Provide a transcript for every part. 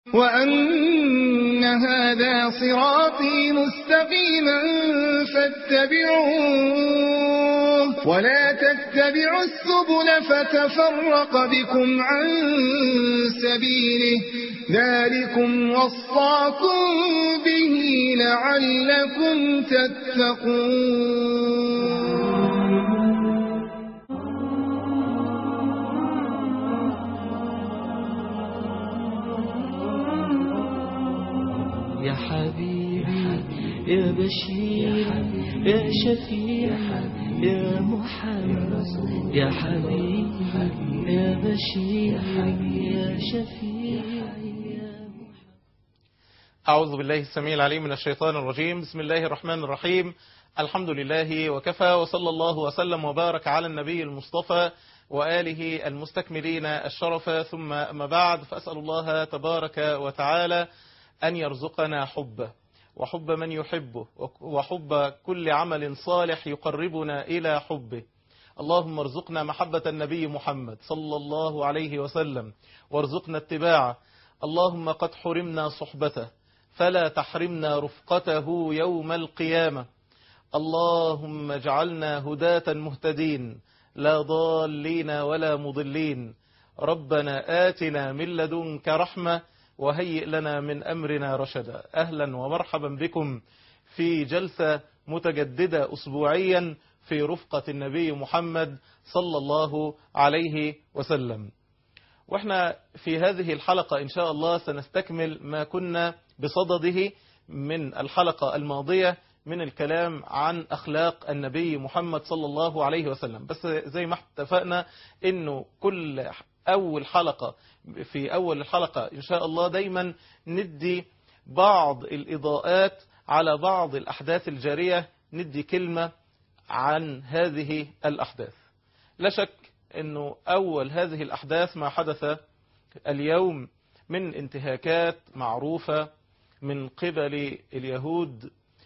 وأن هذا صراطي مستقيما فاتبعوه ولا تتبعوا السبل فتفرق بكم عن سبيله ذلكم وصاكم به لعلكم تتقون يا حبيبي يا بشير يا شفيع يا محمد يا حبيبي يا بشير يا شفيع يا أعوذ بالله السميع العليم من الشيطان الرجيم بسم الله الرحمن الرحيم الحمد لله وكفى وصلى الله وسلم وبارك على النبي المصطفى وآله المستكملين الشرف ثم أما بعد فأسأل الله تبارك وتعالى أن يرزقنا حبه وحب من يحبه وحب كل عمل صالح يقربنا إلى حبه اللهم ارزقنا محبة النبي محمد صلى الله عليه وسلم وارزقنا اتباعه اللهم قد حرمنا صحبته فلا تحرمنا رفقته يوم القيامة اللهم اجعلنا هداة مهتدين لا ضالين ولا مضلين ربنا آتنا من لدنك رحمة وهيئ لنا من أمرنا رشدا أهلا ومرحبا بكم في جلسة متجددة أسبوعيا في رفقة النبي محمد صلى الله عليه وسلم واحنا في هذه الحلقة إن شاء الله سنستكمل ما كنا بصدده من الحلقة الماضية من الكلام عن أخلاق النبي محمد صلى الله عليه وسلم بس زي ما اتفقنا انه كل أول حلقة في أول الحلقة إن شاء الله دايما ندي بعض الإضاءات على بعض الأحداث الجارية ندي كلمة عن هذه الأحداث لا شك أنه أول هذه الأحداث ما حدث اليوم من انتهاكات معروفة من قبل اليهود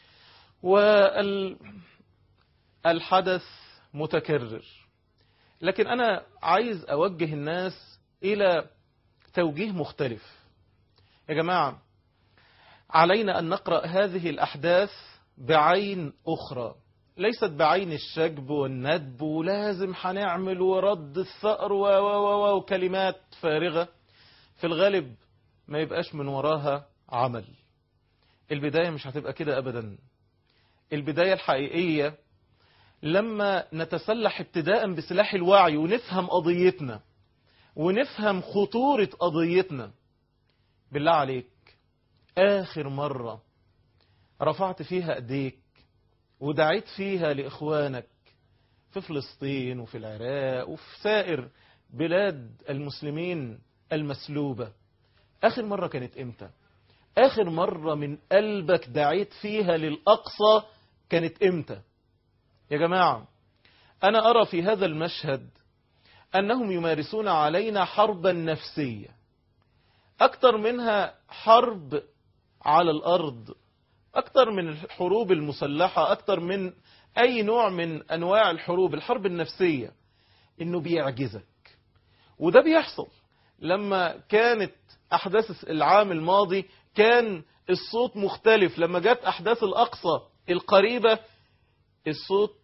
والحدث متكرر لكن أنا عايز أوجه الناس إلى توجيه مختلف يا جماعة علينا أن نقرأ هذه الأحداث بعين أخرى ليست بعين الشجب والندب ولازم هنعمل ورد الثأر و و و وكلمات فارغة في الغالب ما يبقاش من وراها عمل البداية مش هتبقى كده أبدا البداية الحقيقية لما نتسلح ابتداء بسلاح الوعي ونفهم قضيتنا ونفهم خطورة قضيتنا بالله عليك آخر مرة رفعت فيها أيديك ودعيت فيها لإخوانك في فلسطين وفي العراق وفي سائر بلاد المسلمين المسلوبة آخر مرة كانت إمتى آخر مرة من قلبك دعيت فيها للأقصى كانت إمتى يا جماعة أنا أرى في هذا المشهد أنهم يمارسون علينا حربا نفسية أكثر منها حرب على الأرض أكثر من الحروب المسلحة أكثر من أي نوع من أنواع الحروب الحرب النفسية إنه بيعجزك وده بيحصل لما كانت أحداث العام الماضي كان الصوت مختلف لما جت أحداث الأقصى القريبة الصوت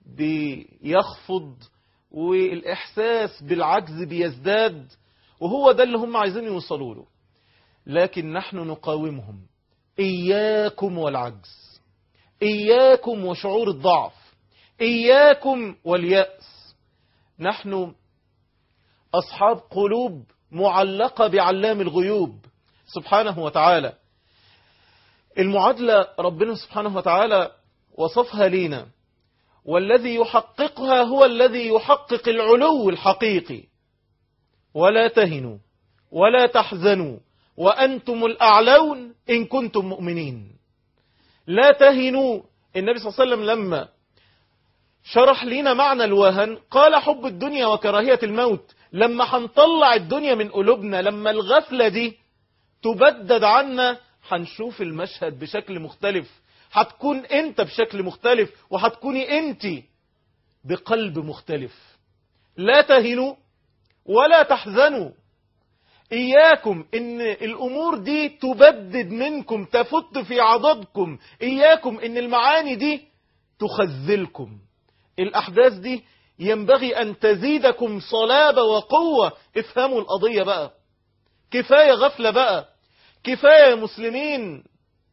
بيخفض والإحساس بالعجز بيزداد وهو ده اللي هم عايزين يوصلوا له لكن نحن نقاومهم إياكم والعجز إياكم وشعور الضعف إياكم واليأس نحن أصحاب قلوب معلقة بعلام الغيوب سبحانه وتعالى المعادلة ربنا سبحانه وتعالى وصفها لينا والذي يحققها هو الذي يحقق العلو الحقيقي ولا تهنوا ولا تحزنوا وأنتم الأعلون إن كنتم مؤمنين لا تهنوا النبي صلى الله عليه وسلم لما شرح لنا معنى الوهن قال حب الدنيا وكراهية الموت لما هنطلع الدنيا من قلوبنا لما الغفلة دي تبدد عنا هنشوف المشهد بشكل مختلف هتكون انت بشكل مختلف وهتكوني انت بقلب مختلف لا تهنوا ولا تحزنوا إياكم إن الأمور دي تبدد منكم تفت في عضدكم إياكم إن المعاني دي تخذلكم الأحداث دي ينبغي أن تزيدكم صلابة وقوة افهموا القضية بقى كفاية غفلة بقى كفاية مسلمين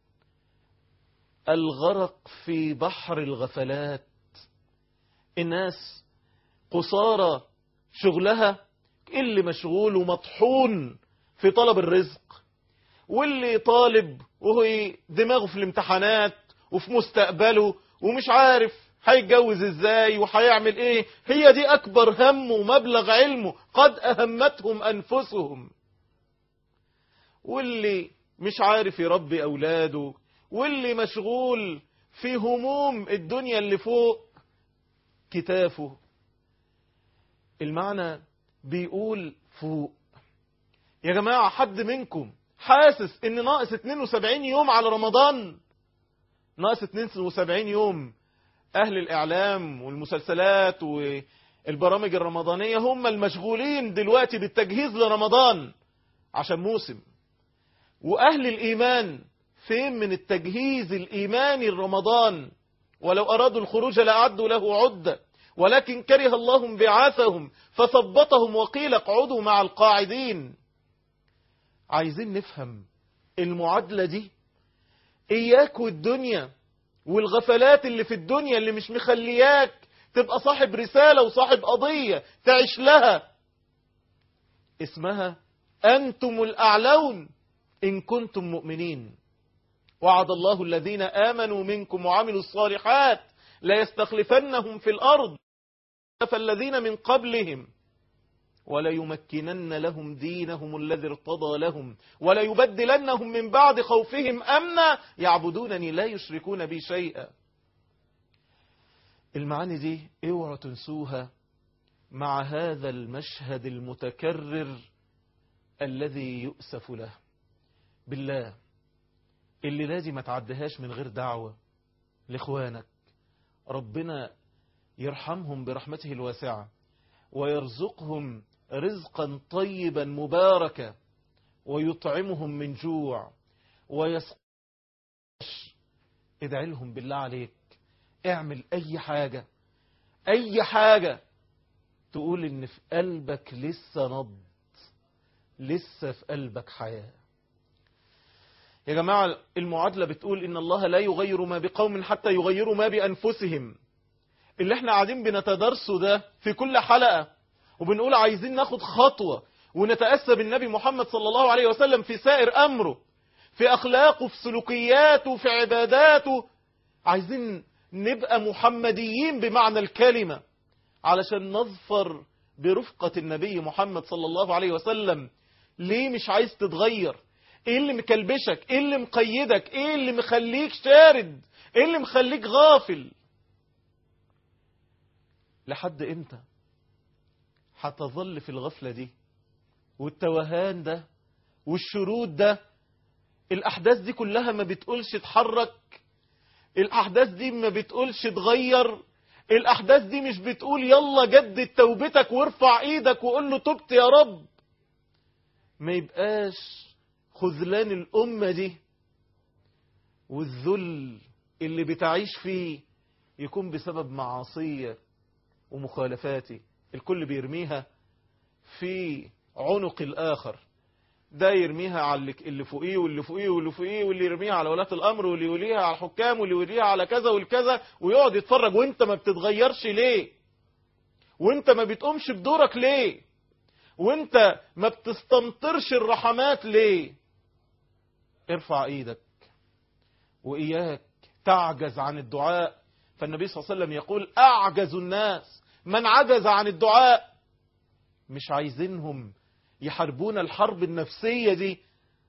الغرق في بحر الغفلات الناس قصارى شغلها اللي مشغول ومطحون في طلب الرزق واللي طالب وهو دماغه في الامتحانات وفي مستقبله ومش عارف هيتجوز ازاي وهيعمل ايه هي دي اكبر همه ومبلغ علمه قد اهمتهم انفسهم واللي مش عارف يربي اولاده واللي مشغول في هموم الدنيا اللي فوق كتافه المعنى بيقول فوق يا جماعة حد منكم حاسس ان ناقص 72 يوم على رمضان ناقص 72 يوم اهل الاعلام والمسلسلات والبرامج الرمضانية هم المشغولين دلوقتي بالتجهيز لرمضان عشان موسم واهل الايمان فين من التجهيز الايماني لرمضان ولو ارادوا الخروج لاعدوا له عده ولكن كره الله انبعاثهم فثبطهم وقيل اقعدوا مع القاعدين عايزين نفهم المعادلة دي إياك والدنيا والغفلات اللي في الدنيا اللي مش مخلياك تبقى صاحب رسالة وصاحب قضية تعيش لها اسمها أنتم الأعلون إن كنتم مؤمنين وعد الله الذين آمنوا منكم وعملوا الصالحات لا يستخلفنهم في الأرض فالذين من قبلهم وليمكنن لهم دينهم الذي ارتضى لهم وليبدلنهم من بعد خوفهم أمنا يعبدونني لا يشركون بي شيئا المعاني دي اوعوا تنسوها مع هذا المشهد المتكرر الذي يؤسف له بالله اللي لازم ما تعدهاش من غير دعوة لاخوانك ربنا يرحمهم برحمته الواسعة ويرزقهم رزقا طيبا مباركا ويطعمهم من جوع ويسقش ادعي لهم بالله عليك اعمل اي حاجة اي حاجة تقول ان في قلبك لسه نبض لسه في قلبك حياة يا جماعة المعادلة بتقول ان الله لا يغير ما بقوم حتى يغيروا ما بأنفسهم اللي احنا قاعدين بنتدرسه ده في كل حلقة وبنقول عايزين ناخد خطوة ونتأسى بالنبي محمد صلى الله عليه وسلم في سائر أمره في أخلاقه في سلوكياته في عباداته عايزين نبقى محمديين بمعنى الكلمة علشان نظفر برفقة النبي محمد صلى الله عليه وسلم ليه مش عايز تتغير ايه اللي مكلبشك ايه اللي مقيدك ايه اللي مخليك شارد ايه اللي مخليك غافل لحد امتى هتظل في الغفلة دي والتوهان ده والشرود ده الأحداث دي كلها ما بتقولش اتحرك الأحداث دي ما بتقولش اتغير الأحداث دي مش بتقول يلا جدد توبتك وارفع ايدك وقول له تبت يا رب ما يبقاش خذلان الأمة دي والذل اللي بتعيش فيه يكون بسبب معاصية ومخالفاتي الكل بيرميها في عنق الآخر ده يرميها على اللي فوقيه واللي فوقيه واللي فوقيه واللي يرميها على ولاة الأمر واللي يوليها على الحكام واللي يوليها على كذا والكذا ويقعد يتفرج وانت ما بتتغيرش ليه وانت ما بتقومش بدورك ليه وانت ما بتستمطرش الرحمات ليه ارفع ايدك وإياك تعجز عن الدعاء فالنبي صلى الله عليه وسلم يقول أعجز الناس من عجز عن الدعاء مش عايزينهم يحاربون الحرب النفسية دي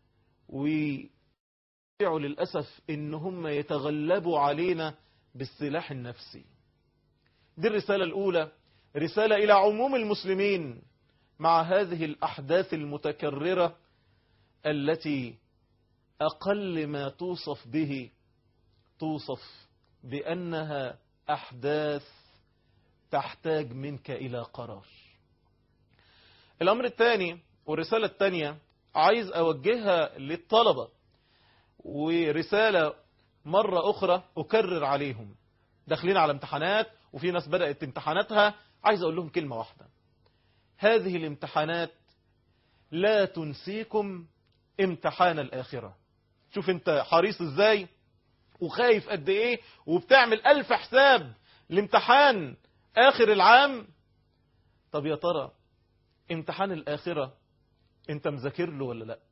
ويعوا للأسف إن هم يتغلبوا علينا بالسلاح النفسي دي الرسالة الأولى رسالة إلى عموم المسلمين مع هذه الأحداث المتكررة التي أقل ما توصف به توصف بأنها أحداث تحتاج منك إلى قرار الأمر الثاني والرسالة الثانية عايز أوجهها للطلبة ورسالة مرة أخرى أكرر عليهم داخلين على امتحانات وفي ناس بدأت امتحاناتها عايز أقول لهم كلمة واحدة هذه الامتحانات لا تنسيكم امتحان الآخرة شوف انت حريص ازاي وخايف قد ايه وبتعمل ألف حساب لامتحان آخر العام طب يا ترى امتحان الآخرة انت مذاكر له ولا لا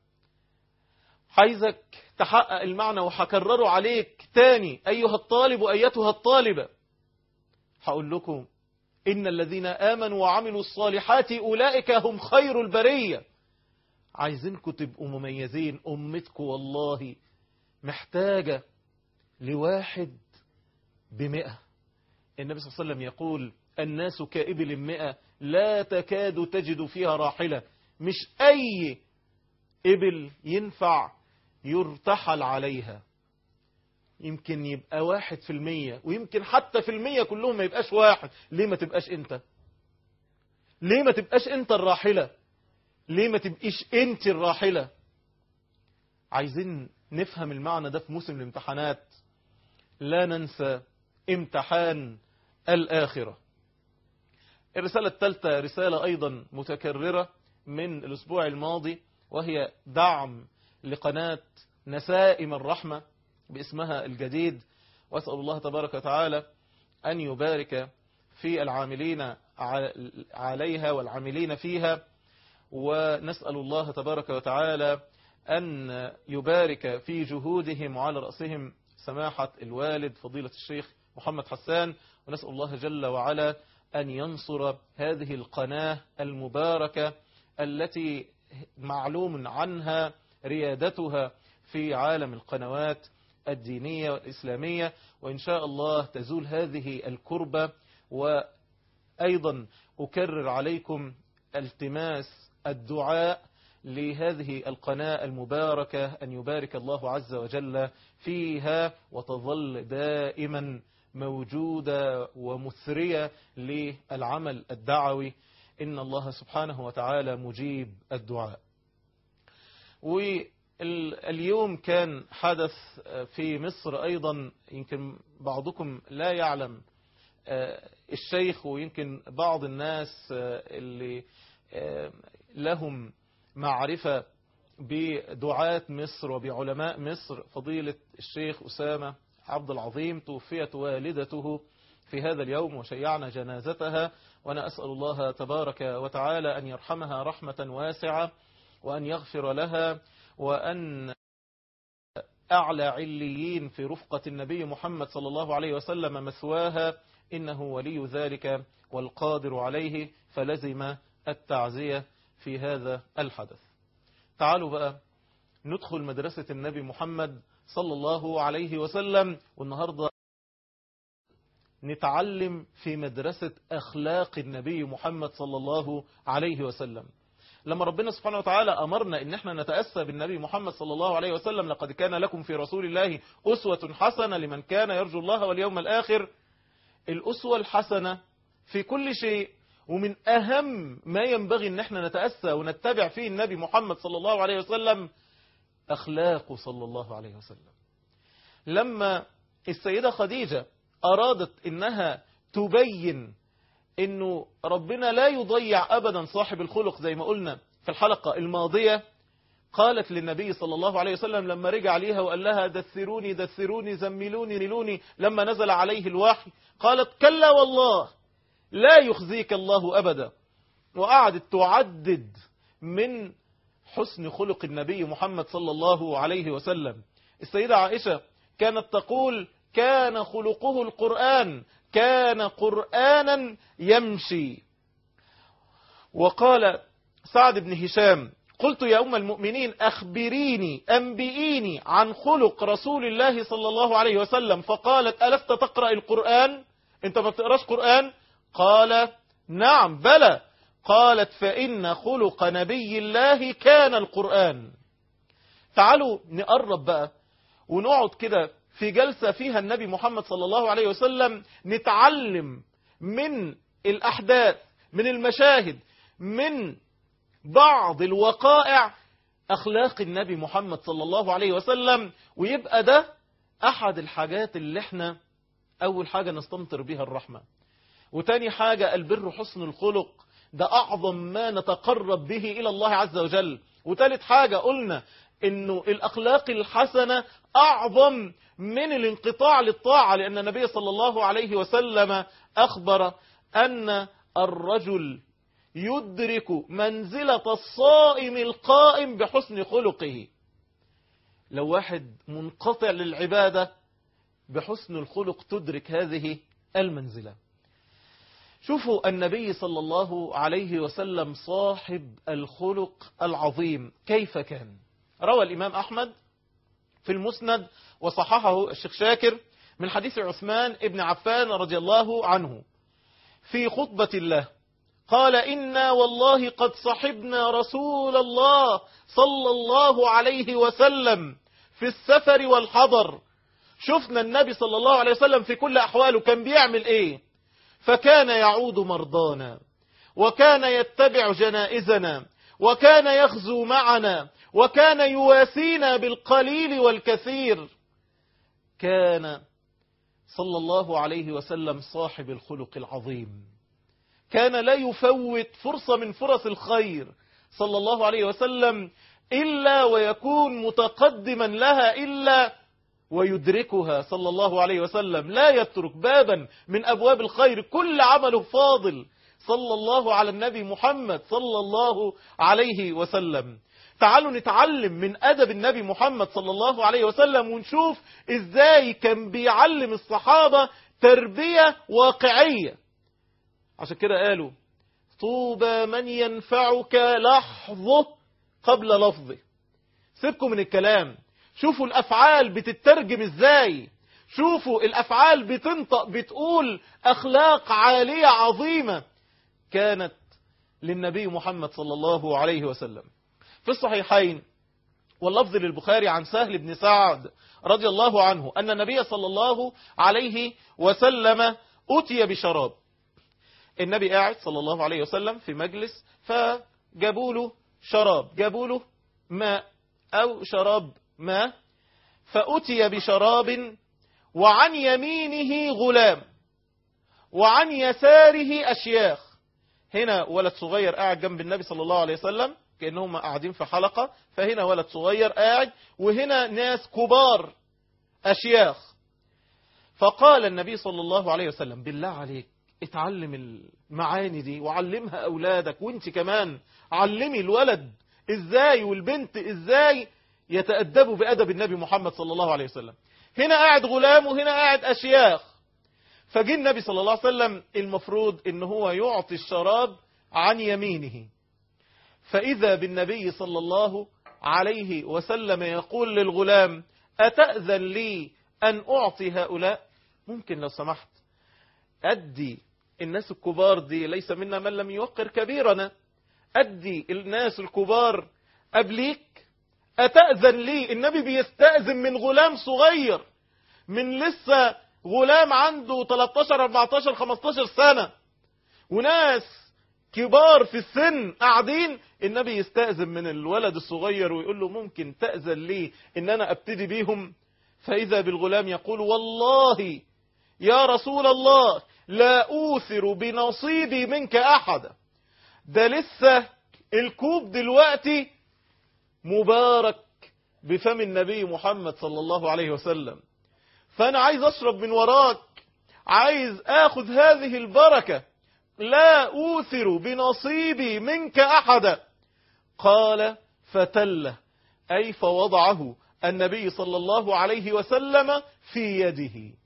عايزك تحقق المعنى وهكرره عليك تاني أيها الطالب وأيتها الطالبة هقول لكم إن الذين آمنوا وعملوا الصالحات أولئك هم خير البرية عايزينكم تبقوا مميزين أمتكم والله محتاجة لواحد بمئة النبي صلى الله عليه وسلم يقول الناس كإبل مئة لا تكاد تجد فيها راحلة مش أي إبل ينفع يرتحل عليها يمكن يبقى واحد في المية ويمكن حتى في المية كلهم ما يبقاش واحد ليه ما تبقاش انت ليه ما تبقاش انت الراحلة ليه ما تبقيش انت الراحلة عايزين نفهم المعنى ده في موسم الامتحانات لا ننسى امتحان الآخرة الرسالة الثالثة رسالة أيضا متكررة من الأسبوع الماضي وهي دعم لقناة نسائم الرحمة باسمها الجديد وأسأل الله تبارك وتعالى أن يبارك في العاملين عليها والعاملين فيها ونسأل الله تبارك وتعالى أن يبارك في جهودهم وعلى رأسهم سماحة الوالد فضيلة الشيخ محمد حسان ونسأل الله جل وعلا أن ينصر هذه القناة المباركة التي معلوم عنها ريادتها في عالم القنوات الدينية والإسلامية وإن شاء الله تزول هذه الكربة وأيضا أكرر عليكم التماس الدعاء لهذه القناة المباركة أن يبارك الله عز وجل فيها وتظل دائما موجودة ومثرية للعمل الدعوي إن الله سبحانه وتعالى مجيب الدعاء واليوم كان حدث في مصر أيضا يمكن بعضكم لا يعلم الشيخ ويمكن بعض الناس اللي لهم معرفة بدعاة مصر وبعلماء مصر فضيلة الشيخ أسامة عبد العظيم توفيت والدته في هذا اليوم وشيعنا جنازتها وأنا أسأل الله تبارك وتعالى أن يرحمها رحمة واسعة وأن يغفر لها وأن أعلى عليين في رفقة النبي محمد صلى الله عليه وسلم مثواها إنه ولي ذلك والقادر عليه فلزم التعزية في هذا الحدث تعالوا بقى ندخل مدرسة النبي محمد صلى الله عليه وسلم والنهاردة نتعلم في مدرسة أخلاق النبي محمد صلى الله عليه وسلم لما ربنا سبحانه وتعالى أمرنا إن احنا نتأسى بالنبي محمد صلى الله عليه وسلم لقد كان لكم في رسول الله أسوة حسنة لمن كان يرجو الله واليوم الآخر الأسوة الحسنة في كل شيء ومن أهم ما ينبغي أن احنا نتأسى ونتبع فيه النبي محمد صلى الله عليه وسلم أخلاقه صلى الله عليه وسلم لما السيدة خديجة أرادت أنها تبين أنه ربنا لا يضيع أبدا صاحب الخلق زي ما قلنا في الحلقة الماضية قالت للنبي صلى الله عليه وسلم لما رجع ليها وقال لها دثروني دثروني زملوني نلوني لما نزل عليه الوحي قالت كلا والله لا يخزيك الله أبدا وقعدت تعدد من حسن خلق النبي محمد صلى الله عليه وسلم السيدة عائشة كانت تقول كان خلقه القرآن كان قرآنا يمشي وقال سعد بن هشام قلت يا أم المؤمنين أخبريني أنبئيني عن خلق رسول الله صلى الله عليه وسلم فقالت ألست تقرأ القرآن انت ما بتقراش قرآن قال نعم بلى قالت فإن خلق نبي الله كان القرآن تعالوا نقرب بقى ونقعد كده في جلسة فيها النبي محمد صلى الله عليه وسلم نتعلم من الأحداث من المشاهد من بعض الوقائع أخلاق النبي محمد صلى الله عليه وسلم ويبقى ده أحد الحاجات اللي احنا أول حاجة نستمطر بها الرحمة وتاني حاجة البر حسن الخلق ده أعظم ما نتقرب به إلى الله عز وجل وتالت حاجة قلنا إنه الأخلاق الحسنة أعظم من الانقطاع للطاعة لأن النبي صلى الله عليه وسلم أخبر أن الرجل يدرك منزلة الصائم القائم بحسن خلقه لو واحد منقطع للعبادة بحسن الخلق تدرك هذه المنزلة شوفوا النبي صلى الله عليه وسلم صاحب الخلق العظيم كيف كان روى الإمام أحمد في المسند وصححه الشيخ شاكر من حديث عثمان ابن عفان رضي الله عنه في خطبة الله قال إنا والله قد صحبنا رسول الله صلى الله عليه وسلم في السفر والحضر شفنا النبي صلى الله عليه وسلم في كل أحواله كان بيعمل إيه فكان يعود مرضانا وكان يتبع جنائزنا وكان يغزو معنا وكان يواسينا بالقليل والكثير كان صلى الله عليه وسلم صاحب الخلق العظيم كان لا يفوت فرصة من فرص الخير صلى الله عليه وسلم إلا ويكون متقدما لها إلا ويدركها صلى الله عليه وسلم لا يترك بابا من أبواب الخير كل عمله فاضل صلى الله على النبي محمد صلى الله عليه وسلم تعالوا نتعلم من أدب النبي محمد صلى الله عليه وسلم ونشوف إزاي كان بيعلم الصحابة تربية واقعية عشان كده قالوا طوبى من ينفعك لحظه قبل لفظه سيبكم من الكلام شوفوا الأفعال بتترجم إزاي شوفوا الأفعال بتنطق بتقول أخلاق عالية عظيمة كانت للنبي محمد صلى الله عليه وسلم في الصحيحين واللفظ للبخاري عن سهل بن سعد رضي الله عنه أن النبي صلى الله عليه وسلم أتي بشراب النبي قاعد صلى الله عليه وسلم في مجلس فجابوا له شراب جابوا له ماء أو شراب ماء فأتي بشراب وعن يمينه غلام وعن يساره أشياخ هنا ولد صغير قاعد جنب النبي صلى الله عليه وسلم كأنهم قاعدين في حلقة فهنا ولد صغير قاعد وهنا ناس كبار أشياخ فقال النبي صلى الله عليه وسلم بالله عليك اتعلم المعاني دي وعلمها أولادك وانت كمان علمي الولد ازاي والبنت ازاي يتأدبوا بأدب النبي محمد صلى الله عليه وسلم هنا قاعد غلام وهنا قاعد أشياخ فجي النبي صلى الله عليه وسلم المفروض ان هو يعطي الشراب عن يمينه فإذا بالنبي صلى الله عليه وسلم يقول للغلام أتأذن لي أن أعطي هؤلاء ممكن لو سمحت أدي الناس الكبار دي ليس منا من لم يوقر كبيرنا أدي الناس الكبار قبليك أتأذن لي النبي بيستأذن من غلام صغير من لسه غلام عنده 13 14 15 سنة وناس كبار في السن قاعدين النبي يستأذن من الولد الصغير ويقول له ممكن تأذن لي ان انا ابتدي بيهم فاذا بالغلام يقول والله يا رسول الله لا اوثر بنصيبي منك احدا ده لسه الكوب دلوقتي مبارك بفم النبي محمد صلى الله عليه وسلم فانا عايز اشرب من وراك عايز اخذ هذه البركة لا اوثر بنصيبي منك احدا قال فتله اي فوضعه النبي صلى الله عليه وسلم في يده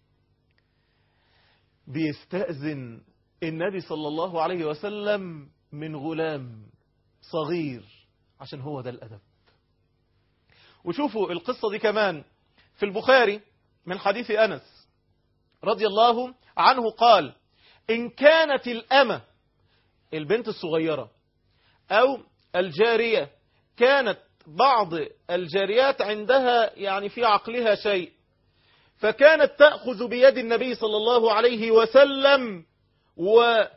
بيستأذن النبي صلى الله عليه وسلم من غلام صغير عشان هو ده الأدب وشوفوا القصة دي كمان في البخاري من حديث أنس رضي الله عنه قال إن كانت الأمة البنت الصغيرة أو الجارية كانت بعض الجاريات عندها يعني في عقلها شيء فكانت تأخذ بيد النبي صلى الله عليه وسلم و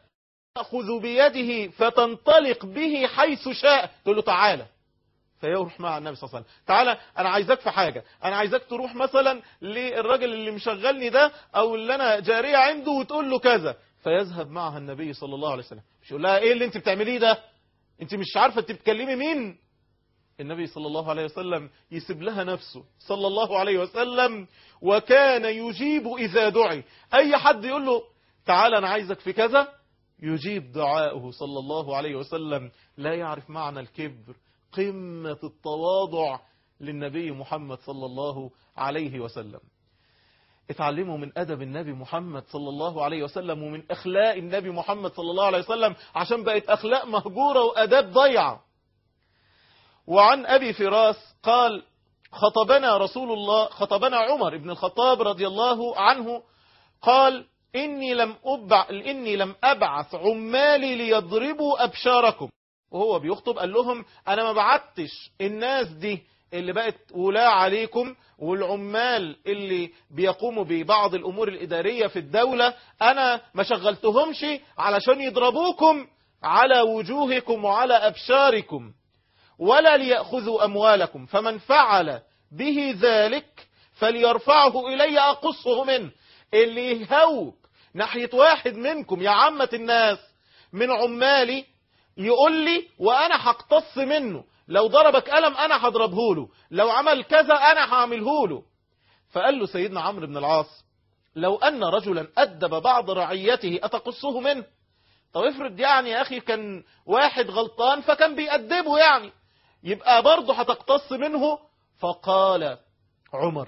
تأخذ بيده فتنطلق به حيث شاء تقول له تعالى فيروح مع النبي صلى الله عليه وسلم تعالى انا عايزك في حاجة انا عايزك تروح مثلا للراجل اللي مشغلني ده او اللي انا جارية عنده وتقول له كذا فيذهب معها النبي صلى الله عليه وسلم مش يقول لها ايه اللي انت بتعمليه ده انت مش عارفة انت بتكلمي مين النبي صلى الله عليه وسلم يسيب لها نفسه صلى الله عليه وسلم وكان يجيب إذا دعي أي حد يقول له تعال أنا عايزك في كذا يجيب دعاءه صلى الله عليه وسلم لا يعرف معنى الكبر قمة التواضع للنبي محمد صلى الله عليه وسلم اتعلموا من أدب النبي محمد صلى الله عليه وسلم ومن أخلاق النبي محمد صلى الله عليه وسلم عشان بقت أخلاق مهجورة وأداب ضيعة وعن أبي فراس قال خطبنا رسول الله خطبنا عمر بن الخطاب رضي الله عنه قال إني لم أبع إني لم أبعث عمالي ليضربوا أبشاركم وهو بيخطب قال لهم أنا ما بعتش الناس دي اللي بقت ولاة عليكم والعمال اللي بيقوموا ببعض الأمور الإدارية في الدولة أنا ما شغلتهمش علشان يضربوكم على وجوهكم وعلى أبشاركم ولا ليأخذوا أموالكم فمن فعل به ذلك فليرفعه إلي أقصه منه اللي يهوب ناحية واحد منكم يا عامة الناس من عمالي يقول لي وأنا هقتص منه لو ضربك قلم أنا هضربه له لو عمل كذا أنا هعمله له فقال له سيدنا عمرو بن العاص لو أن رجلا أدب بعض رعيته أتقصه منه طب افرض يعني يا أخي كان واحد غلطان فكان بيأدبه يعني يبقى برضه هتقتص منه فقال عمر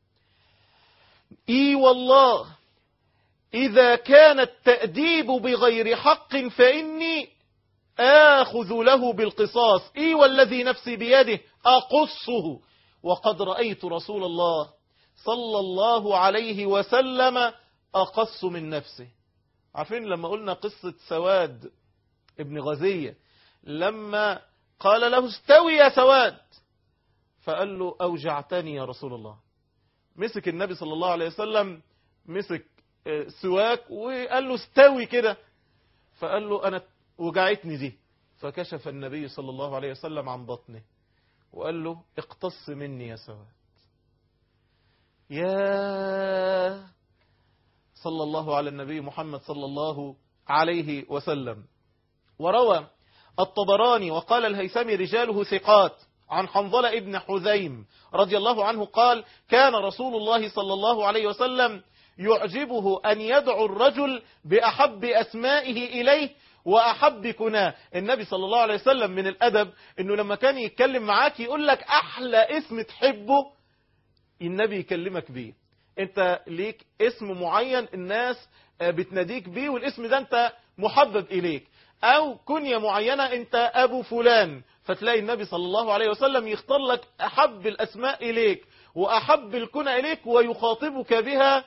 اي والله اذا كان التأديب بغير حق فاني اخذ له بالقصاص اي والذي نفسي بيده اقصه وقد رأيت رسول الله صلى الله عليه وسلم اقص من نفسه عارفين لما قلنا قصة سواد ابن غزية لما قال له استوي يا سواد فقال له أوجعتني يا رسول الله مسك النبي صلى الله عليه وسلم مسك سواك وقال له استوي كده فقال له أنا وجعتني دي فكشف النبي صلى الله عليه وسلم عن بطنه وقال له اقتص مني يا سواد يا صلى الله على النبي محمد صلى الله عليه وسلم وروى الطبراني وقال الهيثمي رجاله ثقات عن حنظلة ابن حذيم رضي الله عنه قال كان رسول الله صلى الله عليه وسلم يعجبه أن يدعو الرجل بأحب أسمائه إليه وأحب كناه النبي صلى الله عليه وسلم من الأدب أنه لما كان يتكلم معاك يقول لك أحلى اسم تحبه النبي يكلمك بيه انت ليك اسم معين الناس بتناديك بيه والاسم ده انت محبب إليك أو كنية معينة أنت أبو فلان فتلاقي النبي صلى الله عليه وسلم يختار لك أحب الأسماء إليك وأحب الكنى إليك ويخاطبك بها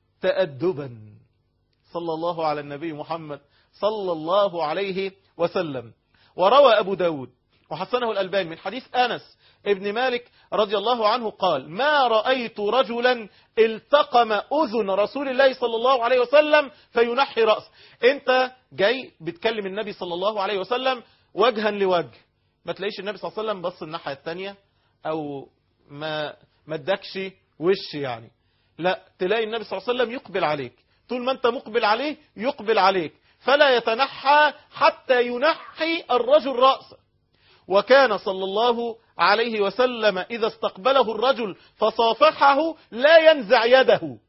تأدبا صلى الله على النبي محمد صلى الله عليه وسلم وروى أبو داود وحسنه الألباني من حديث أنس ابن مالك رضي الله عنه قال ما رأيت رجلا التقم أذن رسول الله صلى الله عليه وسلم فينحي رأسه انت جاي بتكلم النبي صلى الله عليه وسلم وجها لوجه ما تلاقيش النبي صلى الله عليه وسلم بص الناحية التانية او ما ما ادكش وش يعني لا تلاقي النبي صلى الله عليه وسلم يقبل عليك طول ما انت مقبل عليه يقبل عليك فلا يتنحى حتى ينحي الرجل رأسه وكان صلى الله عليه وسلم إذا استقبله الرجل فصافحه لا ينزع يده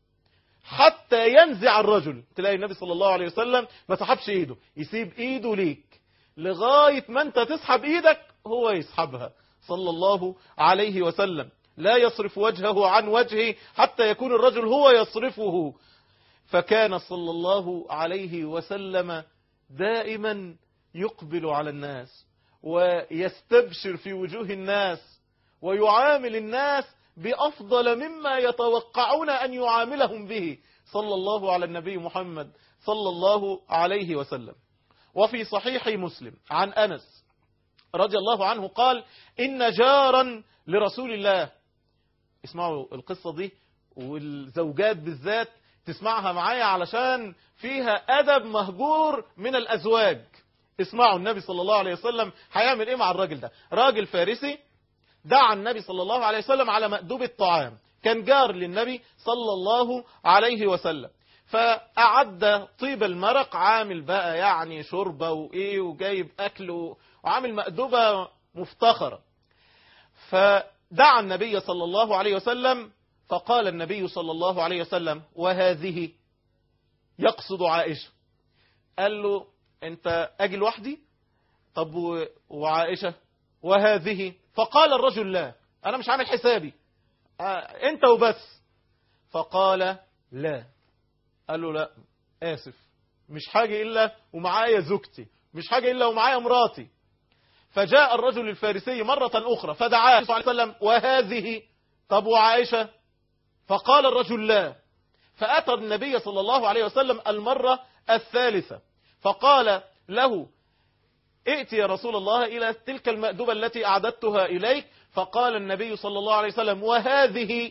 حتى ينزع الرجل تلاقي النبي صلى الله عليه وسلم ما سحبش ايده يسيب ايده ليك لغاية ما انت تسحب ايدك هو يسحبها صلى الله عليه وسلم لا يصرف وجهه عن وجهه حتى يكون الرجل هو يصرفه فكان صلى الله عليه وسلم دائما يقبل على الناس ويستبشر في وجوه الناس ويعامل الناس بأفضل مما يتوقعون أن يعاملهم به صلى الله على النبي محمد صلى الله عليه وسلم وفي صحيح مسلم عن أنس رضي الله عنه قال إن جارا لرسول الله اسمعوا القصة دي والزوجات بالذات تسمعها معايا علشان فيها أدب مهجور من الأزواج اسمعوا النبي صلى الله عليه وسلم هيعمل ايه مع الراجل ده راجل فارسي دعا النبي صلى الله عليه وسلم على مأدوب الطعام كان جار للنبي صلى الله عليه وسلم فأعد طيب المرق عامل بقى يعني شوربة وإيه وجايب أكل وعامل مأدوبة مفتخرة فدعا النبي صلى الله عليه وسلم فقال النبي صلى الله عليه وسلم وهذه يقصد عائشة قال له انت اجي لوحدي طب و- وعائشة وهذه فقال الرجل لا انا مش عامل حسابي آه، انت وبس فقال لا قال له لا اسف مش حاجة الا ومعايا زوجتي مش حاجة الا ومعايا مراتي فجاء الرجل الفارسي مرة اخرى فدعاه صلى الله عليه وسلم وهذه طب وعائشة فقال الرجل لا فأتى النبي صلى الله عليه وسلم المرة الثالثة فقال له ائت يا رسول الله إلى تلك المأدوبة التي أعددتها إليك فقال النبي صلى الله عليه وسلم وهذه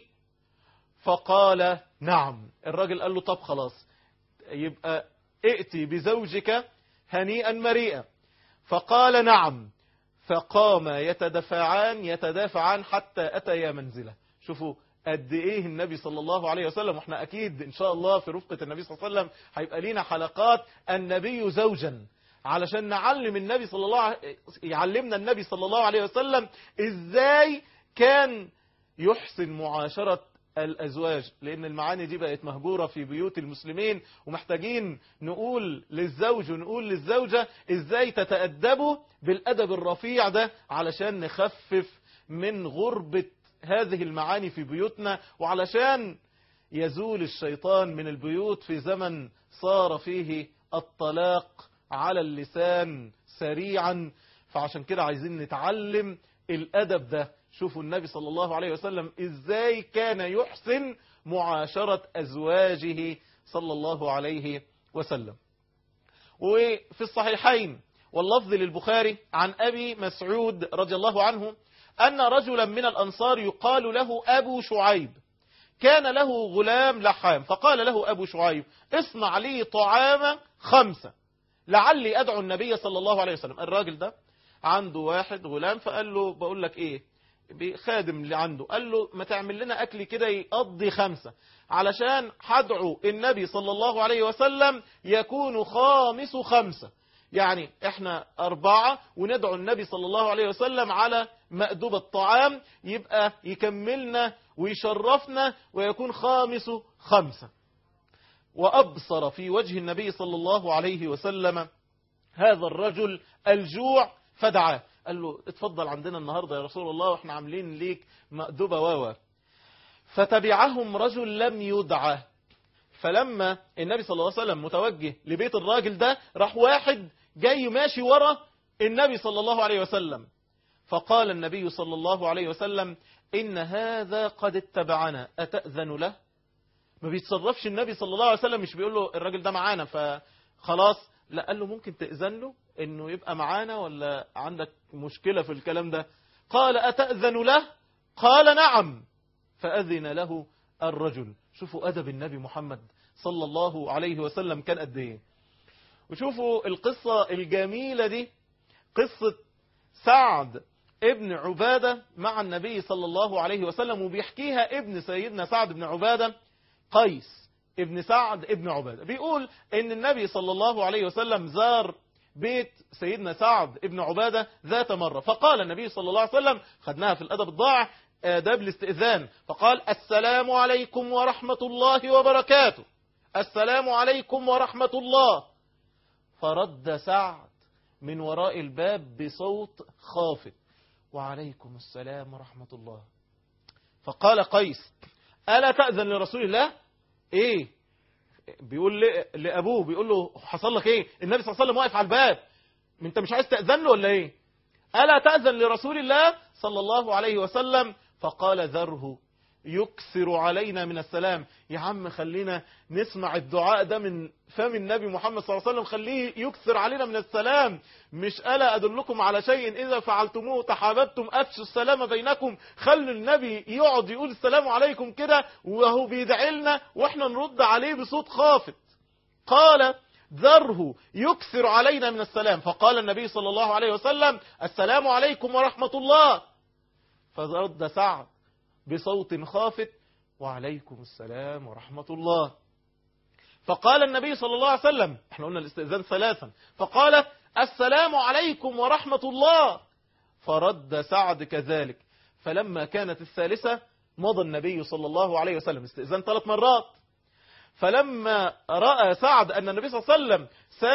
فقال نعم الراجل قال له طب خلاص يبقى ائتي بزوجك هنيئا مريئا فقال نعم فقام يتدفعان يتدافعان حتى أتيا منزله شوفوا قد ايه النبي صلى الله عليه وسلم واحنا اكيد ان شاء الله في رفقة النبي صلى الله عليه وسلم هيبقى لينا حلقات النبي زوجا علشان نعلم النبي صلى الله عليه يعلمنا النبي صلى الله عليه وسلم ازاي كان يحسن معاشرة الأزواج لأن المعاني دي بقت مهجورة في بيوت المسلمين ومحتاجين نقول للزوج ونقول للزوجة إزاي تتأدبوا بالأدب الرفيع ده علشان نخفف من غربة هذه المعاني في بيوتنا وعلشان يزول الشيطان من البيوت في زمن صار فيه الطلاق على اللسان سريعا فعشان كده عايزين نتعلم الأدب ده شوفوا النبي صلى الله عليه وسلم إزاي كان يحسن معاشرة أزواجه صلى الله عليه وسلم وفي الصحيحين واللفظ للبخاري عن أبي مسعود رضي الله عنه أن رجلا من الأنصار يقال له أبو شعيب كان له غلام لحام فقال له أبو شعيب اصنع لي طعام خمسة لعلي أدعو النبي صلى الله عليه وسلم الراجل ده عنده واحد غلام فقال له بقول لك إيه خادم اللي عنده قال له ما تعمل لنا أكل كده يقضي خمسة علشان هدعو النبي صلى الله عليه وسلم يكون خامس خمسة يعني احنا أربعة وندعو النبي صلى الله عليه وسلم على مأدوب الطعام يبقى يكملنا ويشرفنا ويكون خامس خمسة وأبصر في وجه النبي صلى الله عليه وسلم هذا الرجل الجوع فدعاه قال له اتفضل عندنا النهاردة يا رسول الله واحنا عاملين ليك مأدوبة واوا فتبعهم رجل لم يدعى فلما النبي صلى الله عليه وسلم متوجه لبيت الراجل ده راح واحد جاي ماشي ورا النبي صلى الله عليه وسلم فقال النبي صلى الله عليه وسلم إن هذا قد اتبعنا أتأذن له ما بيتصرفش النبي صلى الله عليه وسلم مش بيقول له الراجل ده معانا فخلاص لا قال له ممكن تأذن له انه يبقى معانا ولا عندك مشكلة في الكلام ده قال أتأذن له قال نعم فأذن له الرجل شوفوا أدب النبي محمد صلى الله عليه وسلم كان قد ايه وشوفوا القصة الجميلة دي قصة سعد ابن عبادة مع النبي صلى الله عليه وسلم وبيحكيها ابن سيدنا سعد بن عبادة قيس ابن سعد ابن عبادة بيقول ان النبي صلى الله عليه وسلم زار بيت سيدنا سعد ابن عبادة ذات مرة فقال النبي صلى الله عليه وسلم خدناها في الأدب الضائع آداب الاستئذان فقال السلام عليكم ورحمة الله وبركاته السلام عليكم ورحمة الله فرد سعد من وراء الباب بصوت خافت وعليكم السلام ورحمة الله فقال قيس ألا تأذن لرسول الله ايه بيقول لأبوه بيقول له حصل لك ايه النبي صلى الله عليه وسلم واقف على الباب انت مش عايز تأذن له ولا ايه ألا تأذن لرسول الله صلى الله عليه وسلم فقال ذره يكثر علينا من السلام يا عم خلينا نسمع الدعاء ده من فم النبي محمد صلى الله عليه وسلم خليه يكثر علينا من السلام مش ألا أدلكم على شيء إذا فعلتموه تحاببتم أفشوا السلام بينكم خلوا النبي يقعد يقول السلام عليكم كده وهو بيدعي لنا وإحنا نرد عليه بصوت خافت قال ذره يكثر علينا من السلام فقال النبي صلى الله عليه وسلم السلام عليكم ورحمة الله فرد سعد بصوت خافت وعليكم السلام ورحمة الله فقال النبي صلى الله عليه وسلم احنا قلنا الاستئذان ثلاثا فقال السلام عليكم ورحمة الله فرد سعد كذلك فلما كانت الثالثة مضى النبي صلى الله عليه وسلم استئذان ثلاث مرات فلما رأى سعد أن النبي صلى الله عليه وسلم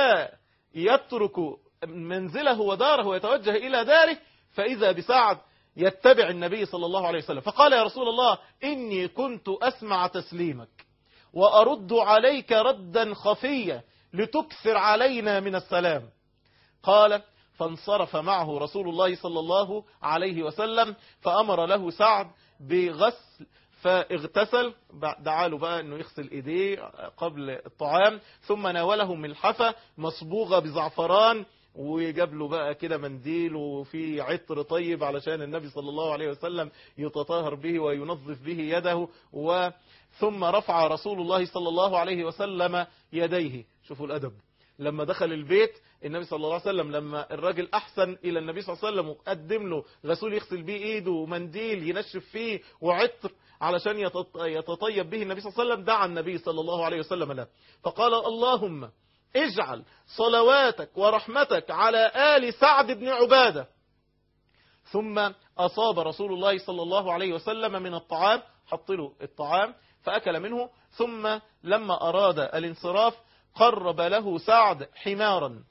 سيترك منزله وداره ويتوجه إلى داره فإذا بسعد يتبع النبي صلى الله عليه وسلم فقال يا رسول الله إني كنت أسمع تسليمك وأرد عليك ردا خفيا لتكثر علينا من السلام قال فانصرف معه رسول الله صلى الله عليه وسلم فأمر له سعد بغسل فاغتسل دعا له بقى انه يغسل ايديه قبل الطعام ثم ناوله ملحفة مصبوغة بزعفران وجاب له بقى كده منديل وفي عطر طيب علشان النبي صلى الله عليه وسلم يتطهر به وينظف به يده و ثم رفع رسول الله صلى الله عليه وسلم يديه شوفوا الأدب لما دخل البيت النبي صلى الله عليه وسلم لما الراجل أحسن إلى النبي صلى الله عليه وسلم وقدم له غسول يغسل بيه إيده ومنديل ينشف فيه وعطر علشان يتطيب به النبي صلى الله عليه وسلم دعا النبي صلى الله عليه وسلم له فقال اللهم اجعل صلواتك ورحمتك على آل سعد بن عبادة ثم أصاب رسول الله صلى الله عليه وسلم من الطعام حط له الطعام فأكل منه ثم لما أراد الانصراف قرب له سعد حمارا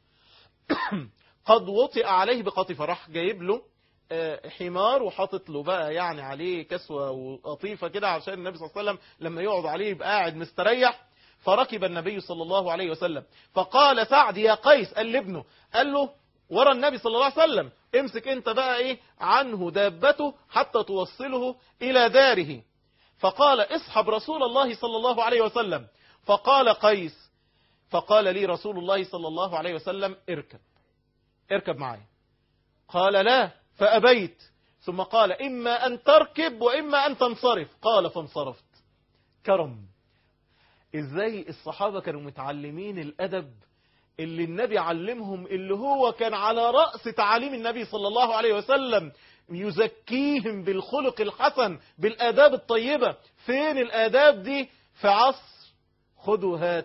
قد وطئ عليه بقطيفة راح جايب له حمار وحاطط له بقى يعني عليه كسوة وقطيفة كده عشان النبي صلى الله عليه وسلم لما يقعد عليه يبقى قاعد مستريح فركب النبي صلى الله عليه وسلم فقال سعد يا قيس قال لابنه قال له ورا النبي صلى الله عليه وسلم امسك انت بقى ايه عنه دابته حتى توصله الى داره فقال اصحب رسول الله صلى الله عليه وسلم فقال قيس فقال لي رسول الله صلى الله عليه وسلم اركب اركب معي قال لا فأبيت ثم قال إما أن تركب وإما أن تنصرف قال فانصرفت كرم إزاي الصحابة كانوا متعلمين الأدب اللي النبي علمهم اللي هو كان على رأس تعاليم النبي صلى الله عليه وسلم يزكيهم بالخلق الحسن بالآداب الطيبة فين الآداب دي في عصر خدوا هات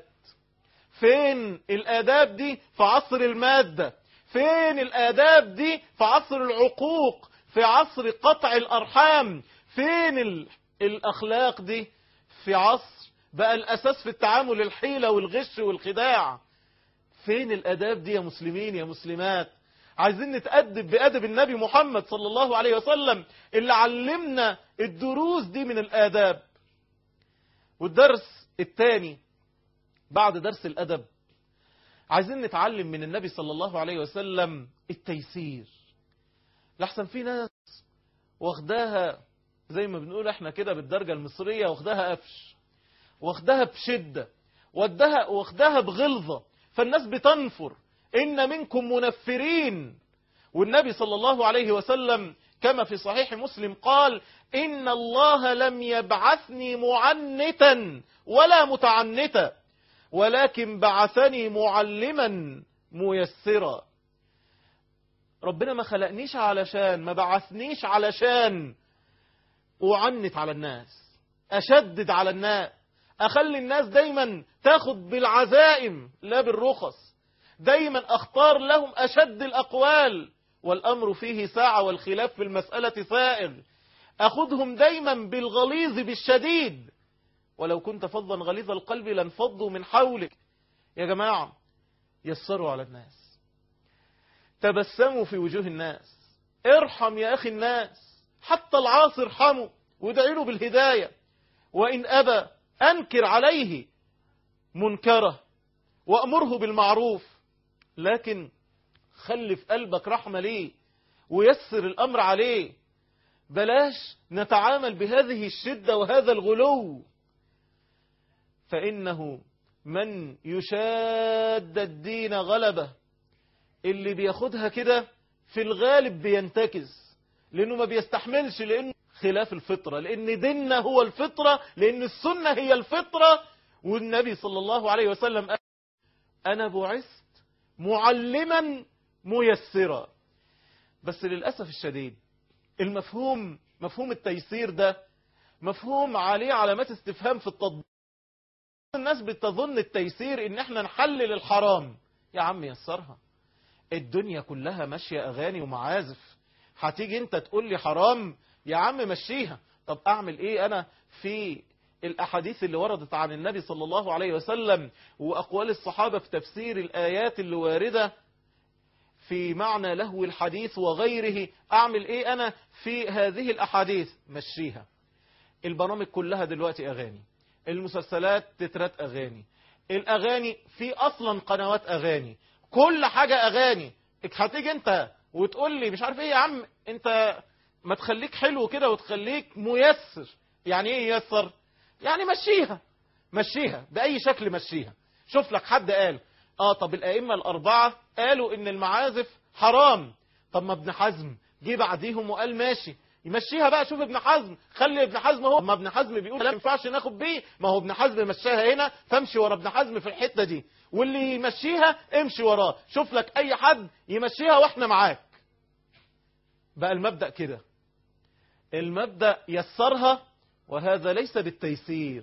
فين الآداب دي في عصر المادة فين الآداب دي في عصر العقوق في عصر قطع الأرحام فين ال... الأخلاق دي في عصر بقى الأساس في التعامل الحيلة والغش والخداع فين الأداب دي يا مسلمين يا مسلمات عايزين نتأدب بأدب النبي محمد صلى الله عليه وسلم اللي علمنا الدروس دي من الآداب والدرس الثاني بعد درس الأدب عايزين نتعلم من النبي صلى الله عليه وسلم التيسير لحسن في ناس واخداها زي ما بنقول احنا كده بالدرجة المصرية واخداها قفش واخداها بشدة واخداها واخداها بغلظة فالناس بتنفر إن منكم منفرين والنبي صلى الله عليه وسلم كما في صحيح مسلم قال إن الله لم يبعثني معنتا ولا متعنتا ولكن بعثني معلما ميسرا ربنا ما خلقنيش علشان ما بعثنيش علشان أعنت على الناس أشدد على الناس أخلي الناس دايما تاخد بالعزائم لا بالرخص دايما أختار لهم أشد الأقوال والأمر فيه ساعة والخلاف في المسألة سائغ أخذهم دايما بالغليظ بالشديد ولو كنت فظا غليظ القلب لانفضوا من حولك يا جماعة يسروا على الناس تبسموا في وجوه الناس ارحم يا أخي الناس حتى العاصي ارحمه وادعي له بالهداية وإن أبى أنكر عليه منكره وأمره بالمعروف لكن خلي في قلبك رحمة ليه ويسر الأمر عليه بلاش نتعامل بهذه الشدة وهذا الغلو فإنه من يشاد الدين غلبه اللي بياخدها كده في الغالب بينتكس لأنه ما بيستحملش لأنه خلاف الفطرة لأن ديننا هو الفطرة لأن السنة هي الفطرة والنبي صلى الله عليه وسلم قال أنا بعثت معلما ميسرا بس للأسف الشديد المفهوم مفهوم التيسير ده مفهوم عليه علامات استفهام في التطبيق الناس بتظن التيسير ان احنا نحلل الحرام يا عم يسرها الدنيا كلها ماشية اغاني ومعازف هتيجي انت تقول لي حرام يا عم مشيها طب اعمل ايه انا في الاحاديث اللي وردت عن النبي صلى الله عليه وسلم واقوال الصحابة في تفسير الايات اللي واردة في معنى لهو الحديث وغيره اعمل ايه انا في هذه الاحاديث مشيها البرامج كلها دلوقتي اغاني المسلسلات تترات اغاني الاغاني في اصلا قنوات اغاني كل حاجة اغاني هتيجي انت وتقول لي مش عارف ايه يا عم انت ما تخليك حلو كده وتخليك ميسر يعني ايه ييسر يعني مشيها مشيها بأي شكل مشيها شوف لك حد قال اه طب الائمة الاربعة قالوا ان المعازف حرام طب ما ابن حزم جه بعديهم وقال ماشي يمشيها بقى شوف ابن حزم خلي ابن حزم هو ما ابن حزم بيقول لا ينفعش ناخد بيه ما هو ابن حزم مشاها هنا فامشي ورا ابن حزم في الحتة دي واللي يمشيها امشي وراه شوف لك اي حد يمشيها واحنا معاك بقى المبدأ كده المبدأ يسرها وهذا ليس بالتيسير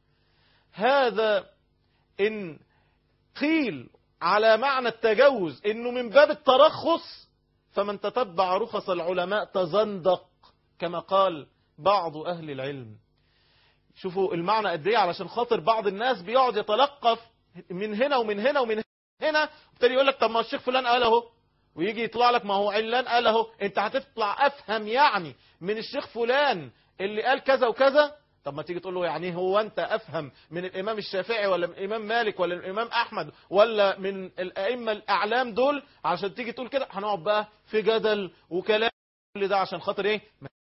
هذا إن قيل على معنى التجوز إنه من باب الترخص فمن تتبع رخص العلماء تزندق كما قال بعض أهل العلم شوفوا المعنى قد ايه علشان خاطر بعض الناس بيقعد يتلقف من هنا ومن هنا ومن هنا وبالتالي يقول لك طب ما الشيخ فلان قال اهو ويجي يطلع لك ما هو علان قال اهو انت هتطلع افهم يعني من الشيخ فلان اللي قال كذا وكذا طب ما تيجي تقول له يعني هو انت افهم من الامام الشافعي ولا من الامام مالك ولا من الامام احمد ولا من الائمه الاعلام دول عشان تيجي تقول كده هنقعد بقى في جدل وكلام كل ده عشان خاطر ايه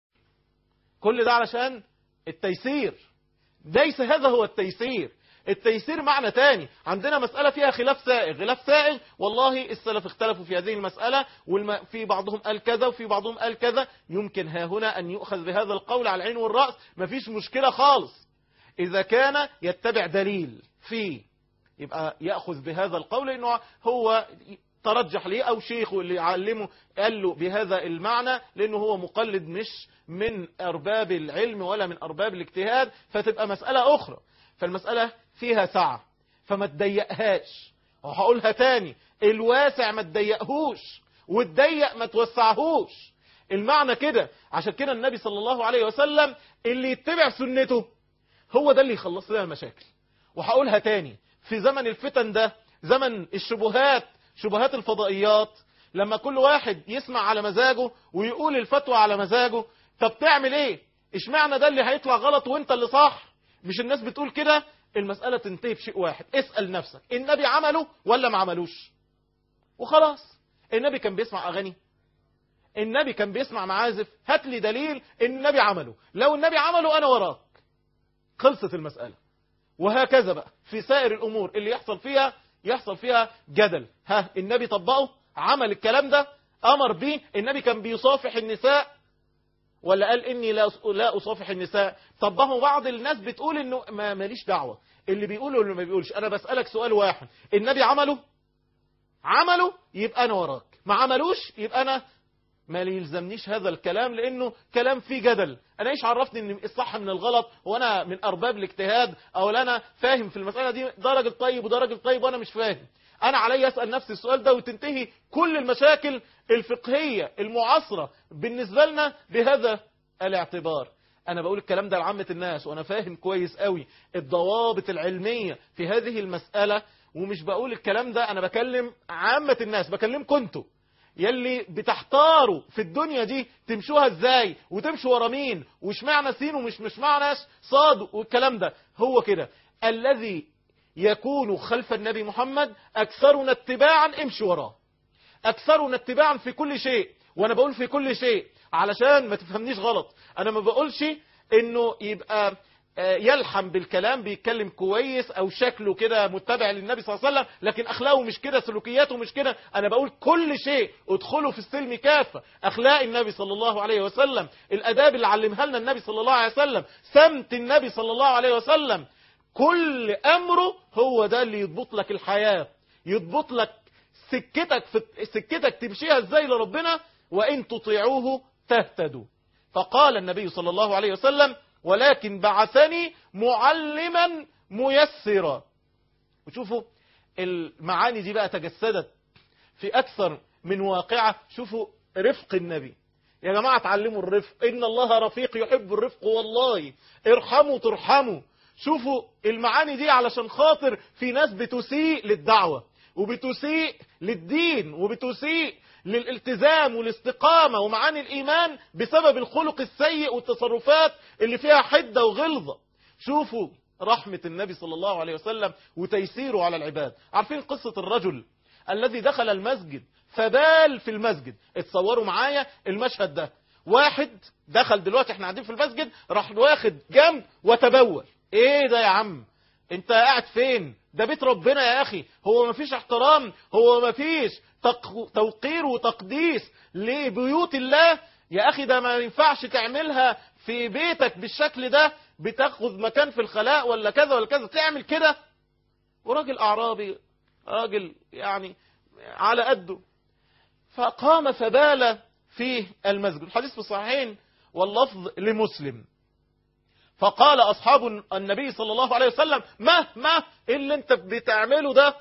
كل ده علشان التيسير ليس هذا هو التيسير التيسير معنى تاني عندنا مسألة فيها خلاف سائغ خلاف سائغ والله السلف اختلفوا في هذه المسألة والم... في بعضهم قال كذا وفي بعضهم قال كذا يمكن ها هنا أن يؤخذ بهذا القول على العين والرأس مفيش مشكلة خالص إذا كان يتبع دليل فيه يبقى يأخذ بهذا القول لأنه هو ترجح ليه أو شيخه اللي علمه قال له بهذا المعنى لأنه هو مقلد مش من أرباب العلم ولا من أرباب الاجتهاد فتبقى مسألة أخرى فالمسألة فيها سعة فما تضيقهاش وهقولها تاني الواسع ما تضيقهوش والضيق ما توسعهوش المعنى كده عشان كده النبي صلى الله عليه وسلم اللي يتبع سنته هو ده اللي يخلص لنا المشاكل وهقولها تاني في زمن الفتن ده زمن الشبهات شبهات الفضائيات لما كل واحد يسمع على مزاجه ويقول الفتوى على مزاجه طب تعمل ايه اشمعنى ده اللي هيطلع غلط وانت اللي صح مش الناس بتقول كده المسألة تنتهي بشيء واحد اسأل نفسك النبي عمله ولا ما عملوش وخلاص النبي كان بيسمع أغاني النبي كان بيسمع معازف هات لي دليل ان النبي عمله لو النبي عمله أنا وراك خلصت المسألة وهكذا بقى في سائر الأمور اللي يحصل فيها يحصل فيها جدل ها النبي طبقه عمل الكلام ده أمر به النبي كان بيصافح النساء ولا قال اني لا لا اصافح النساء طب ما هو بعض الناس بتقول انه ما ماليش دعوه اللي بيقوله واللي ما بيقولش انا بسالك سؤال واحد النبي عمله عمله يبقى انا وراك ما عملوش يبقى انا ما يلزمنيش هذا الكلام لانه كلام فيه جدل انا ايش عرفني ان الصح من الغلط وانا من ارباب الاجتهاد او انا فاهم في المساله دي ده راجل طيب وده راجل طيب وانا مش فاهم انا علي اسال نفسي السؤال ده وتنتهي كل المشاكل الفقهيه المعاصره بالنسبه لنا بهذا الاعتبار انا بقول الكلام ده لعامه الناس وانا فاهم كويس قوي الضوابط العلميه في هذه المساله ومش بقول الكلام ده انا بكلم عامه الناس بكلمكم انتوا يلي بتحتاروا في الدنيا دي تمشوها ازاي وتمشوا ورا مين وش معنى سين ومش مش معنى صاد والكلام ده هو كده الذي يكون خلف النبي محمد أكثرنا اتباعا امشي وراه أكثرنا اتباعا في كل شيء وانا بقول في كل شيء علشان ما تفهمنيش غلط انا ما بقولش انه يبقى آه، يلحم بالكلام بيتكلم كويس او شكله كده متبع للنبي صلى الله عليه وسلم لكن اخلاقه مش كده سلوكياته مش كده انا بقول كل شيء ادخلوا في السلم كافه اخلاق النبي صلى الله عليه وسلم الاداب اللي علمها لنا النبي صلى الله عليه وسلم سمت النبي صلى الله عليه وسلم كل امره هو ده اللي يضبط لك الحياه يضبط لك سكتك في سكتك تمشيها ازاي لربنا وان تطيعوه تهتدوا فقال النبي صلى الله عليه وسلم ولكن بعثني معلما ميسرا وشوفوا المعاني دي بقى تجسدت في أكثر من واقعة شوفوا رفق النبي يا جماعة اتعلموا الرفق إن الله رفيق يحب الرفق والله ارحموا ترحموا شوفوا المعاني دي علشان خاطر في ناس بتسيء للدعوة وبتسيء للدين وبتسيء للالتزام والاستقامة ومعاني الإيمان بسبب الخلق السيء والتصرفات اللي فيها حدة وغلظة شوفوا رحمة النبي صلى الله عليه وسلم وتيسيره على العباد عارفين قصة الرجل الذي دخل المسجد فبال في المسجد اتصوروا معايا المشهد ده واحد دخل دلوقتي احنا قاعدين في المسجد راح واخد جنب وتبول ايه ده يا عم انت قاعد فين ده بيت ربنا يا اخي هو مفيش احترام هو مفيش تق... توقير وتقديس لبيوت الله يا اخي ده ما ينفعش تعملها في بيتك بالشكل ده بتاخذ مكان في الخلاء ولا كذا ولا كذا تعمل كده وراجل اعرابي راجل يعني على قده فقام فبال في المسجد الحديث في الصحيحين واللفظ لمسلم فقال أصحاب النبي صلى الله عليه وسلم مهما اللي انت بتعمله ده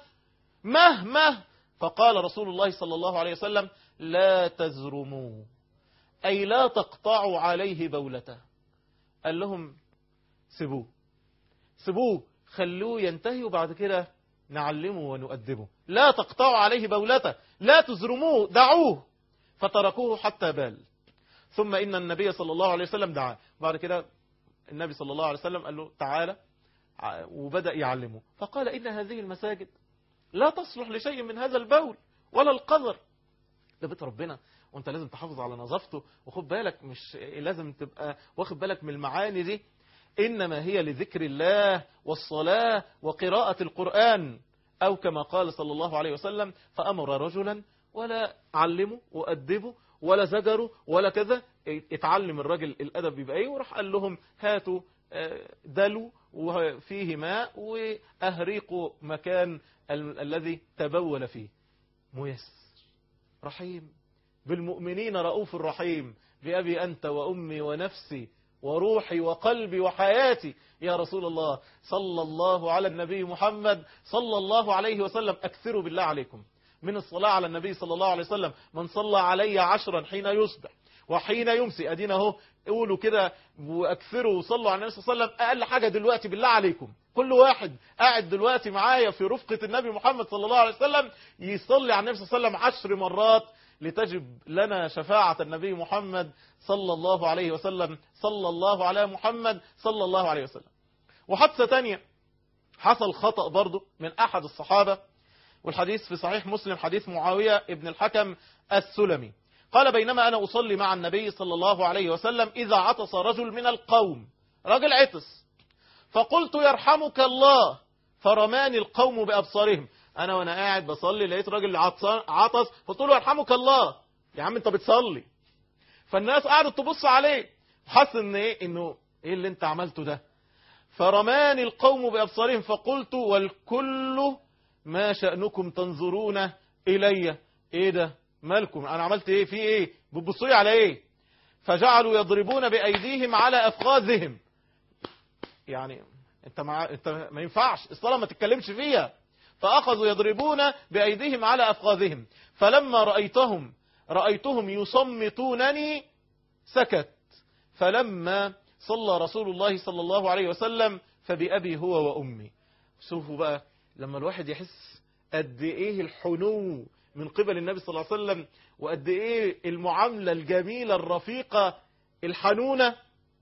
مهما فقال رسول الله صلى الله عليه وسلم لا تزرموا أي لا تقطعوا عليه بولته قال لهم سيبوه سيبوه خلوه ينتهي وبعد كده نعلمه ونؤدبه لا تقطعوا عليه بولته لا تزرموه دعوه فتركوه حتى بال ثم إن النبي صلى الله عليه وسلم دعاه بعد كده النبي صلى الله عليه وسلم قال له تعالى وبدأ يعلمه فقال إن هذه المساجد لا تصلح لشيء من هذا البول ولا القذر ده بيت ربنا وانت لازم تحافظ على نظافته وخد بالك مش لازم تبقى واخد بالك من المعاني دي إنما هي لذكر الله والصلاة وقراءة القرآن أو كما قال صلى الله عليه وسلم فأمر رجلا ولا علمه وأدبه ولا زجره ولا كذا اتعلم الراجل الأدب يبقى ايه وراح قال لهم هاتوا دلوا وفيه ماء وأهريقوا مكان ال الذي تبول فيه ميسر رحيم بالمؤمنين رؤوف رحيم بأبي أنت وأمي ونفسي وروحي وقلبي وحياتي يا رسول الله صلى الله على النبي محمد صلى الله عليه وسلم أكثروا بالله عليكم من الصلاة على النبي صلى الله عليه وسلم من صلى علي عشرا حين يصبح وحين يمسي أدينا اهو قولوا كده واكثروا وصلوا على النبي صلى الله عليه وسلم أقل حاجة دلوقتي بالله عليكم كل واحد قاعد دلوقتي معايا في رفقة النبي محمد صلى الله عليه وسلم يصلي على النبي صلى الله عليه وسلم عشر مرات لتجب لنا شفاعة النبي محمد صلى الله عليه وسلم صلى الله على محمد صلى الله عليه وسلم وحادثة تانية حصل خطأ برضه من أحد الصحابة والحديث في صحيح مسلم حديث معاوية ابن الحكم السلمي قال بينما أنا أصلي مع النبي صلى الله عليه وسلم إذا عطس رجل من القوم رجل عطس فقلت يرحمك الله فرماني القوم بأبصارهم أنا وأنا قاعد بصلي لقيت راجل عطس فقلت له يرحمك الله يا عم أنت بتصلي فالناس قعدت تبص عليه حس ان ايه انه ايه اللي انت عملته ده فرماني القوم بأبصارهم فقلت والكل ما شأنكم تنظرون إلي ايه ده مالكم انا عملت ايه في ايه بتبصوا لي على ايه فجعلوا يضربون بأيديهم على أفخاذهم يعني انت مع... انت ما ينفعش الصلاة ما تتكلمش فيها فأخذوا يضربون بأيديهم على أفخاذهم فلما رأيتهم رأيتهم يصمتونني سكت فلما صلى رسول الله صلى الله عليه وسلم فبأبي هو وأمي شوفوا بقى لما الواحد يحس قد إيه الحنو من قبل النبي صلى الله عليه وسلم وقد إيه المعاملة الجميلة الرفيقة الحنونة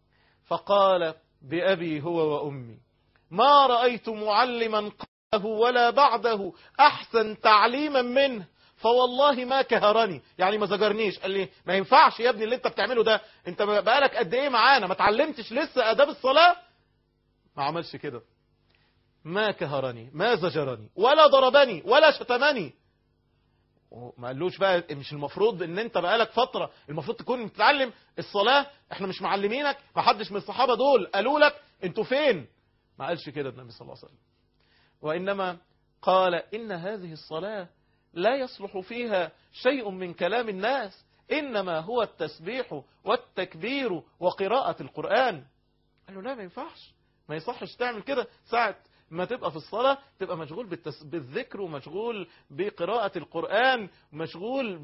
فقال بأبي هو وأمي ما رأيت معلما قبله ولا بعده أحسن تعليما منه فوالله ما كهرني يعني ما زجرنيش قال لي ما ينفعش يا ابني اللي انت بتعمله ده انت بقالك قد ايه معانا ما اتعلمتش لسه اداب الصلاة ما عملش كده ما كهرني ما زجرني ولا ضربني ولا شتمني ما قالوش بقى مش المفروض ان انت بقالك فترة المفروض تكون بتتعلم الصلاة احنا مش معلمينك ما حدش من الصحابة دول قالوا لك انتوا فين ما قالش كده النبي صلى الله عليه وسلم وإنما قال إن هذه الصلاة لا يصلح فيها شيء من كلام الناس إنما هو التسبيح والتكبير وقراءة القرآن قال له لا ما ينفعش ما يصحش تعمل كده ساعة ما تبقى في الصلاة تبقى مشغول بالتس... بالذكر ومشغول بقراءة القرآن ومشغول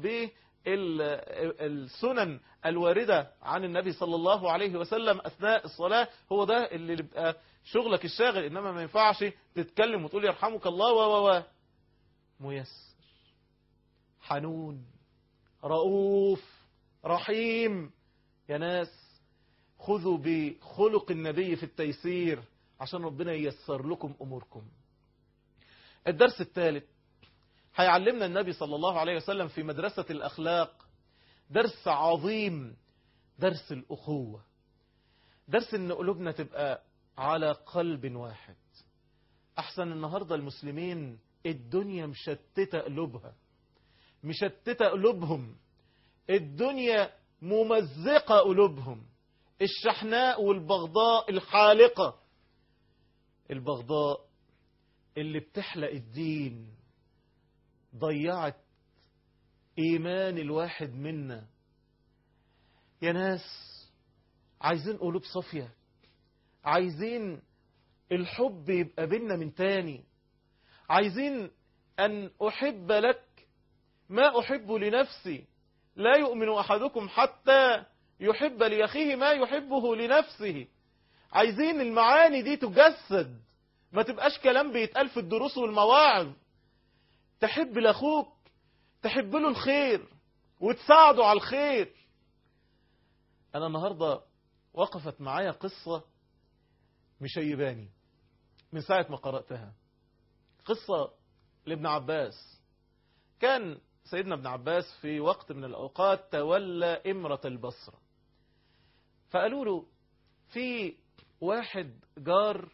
بالسنن الواردة عن النبي صلى الله عليه وسلم أثناء الصلاة هو ده اللي بيبقى شغلك الشاغل إنما ما ينفعش تتكلم وتقول يرحمك الله و و ميسر حنون رؤوف رحيم يا ناس خذوا بخلق النبي في التيسير عشان ربنا ييسر لكم أموركم الدرس الثالث هيعلمنا النبي صلى الله عليه وسلم في مدرسة الأخلاق درس عظيم درس الأخوة درس ان قلوبنا تبقى على قلب واحد أحسن النهاردة المسلمين الدنيا مشتتة قلوبها مشتتة قلوبهم الدنيا ممزقة قلوبهم الشحناء والبغضاء الحالقة البغضاء اللي بتحلق الدين ضيعت إيمان الواحد منا يا ناس عايزين قلوب صافية عايزين الحب يبقى بينا من تاني عايزين أن أحب لك ما أحب لنفسي لا يؤمن أحدكم حتى يحب لأخيه ما يحبه لنفسه عايزين المعاني دي تجسد ما تبقاش كلام بيتقال في الدروس والمواعظ تحب لأخوك تحب له الخير وتساعده على الخير أنا النهاردة وقفت معايا قصة مشيباني من ساعة ما قرأتها قصة لابن عباس كان سيدنا ابن عباس في وقت من الأوقات تولى إمرة البصرة فقالوا له في واحد جار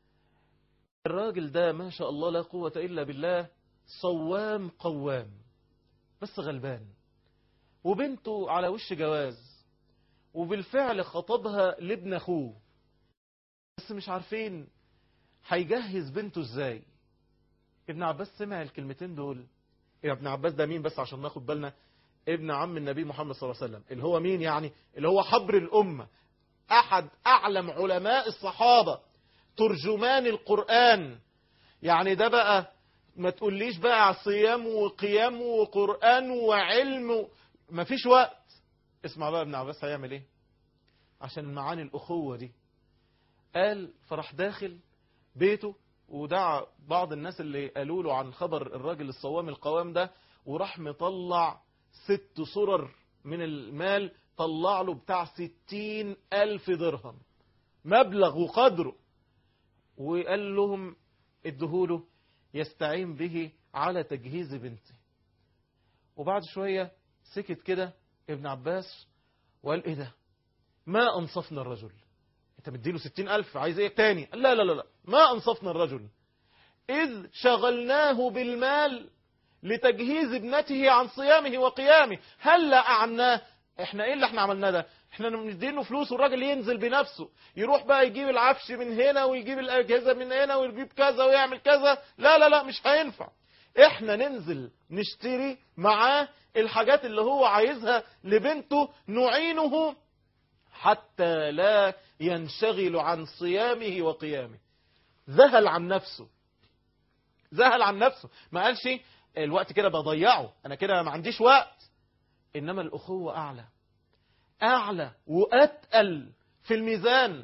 الراجل ده ما شاء الله لا قوة إلا بالله صوام قوام بس غلبان وبنته على وش جواز وبالفعل خطبها لابن أخوه بس مش عارفين هيجهز بنته ازاي ابن عباس سمع الكلمتين دول ابن عباس ده مين بس عشان ناخد بالنا ابن عم النبي محمد صلى الله عليه وسلم اللي هو مين يعني اللي هو حبر الأمة أحد أعلم علماء الصحابة ترجمان القرآن يعني ده بقى ما تقوليش بقى صيام وقيام وقرآن وعلم ما فيش وقت اسمع بقى ابن عباس هيعمل ايه عشان معاني الأخوة دي قال فرح داخل بيته ودعا بعض الناس اللي قالوا له عن خبر الراجل الصوام القوام ده وراح مطلع ست صرر من المال طلع له بتاع ستين ألف درهم مبلغ وقدره وقال لهم ادهوله يستعين به على تجهيز بنته وبعد شوية سكت كده ابن عباس وقال ايه ده ما انصفنا الرجل انت مديله ستين ألف عايز ايه تاني لا لا لا لا ما انصفنا الرجل إذ شغلناه بالمال لتجهيز ابنته عن صيامه وقيامه هل لا أعناه احنا ايه اللي احنا عملناه ده احنا مدينه فلوس والراجل ينزل بنفسه يروح بقى يجيب العفش من هنا ويجيب الأجهزة من هنا ويجيب كذا ويعمل كذا لا لا لا مش هينفع احنا ننزل نشتري معاه الحاجات اللي هو عايزها لبنته نعينه حتى لا ينشغل عن صيامه وقيامه ذهل عن نفسه ذهل عن نفسه ما قالش الوقت كده بضيعه انا كده ما عنديش وقت انما الاخوة اعلى اعلى واتقل في الميزان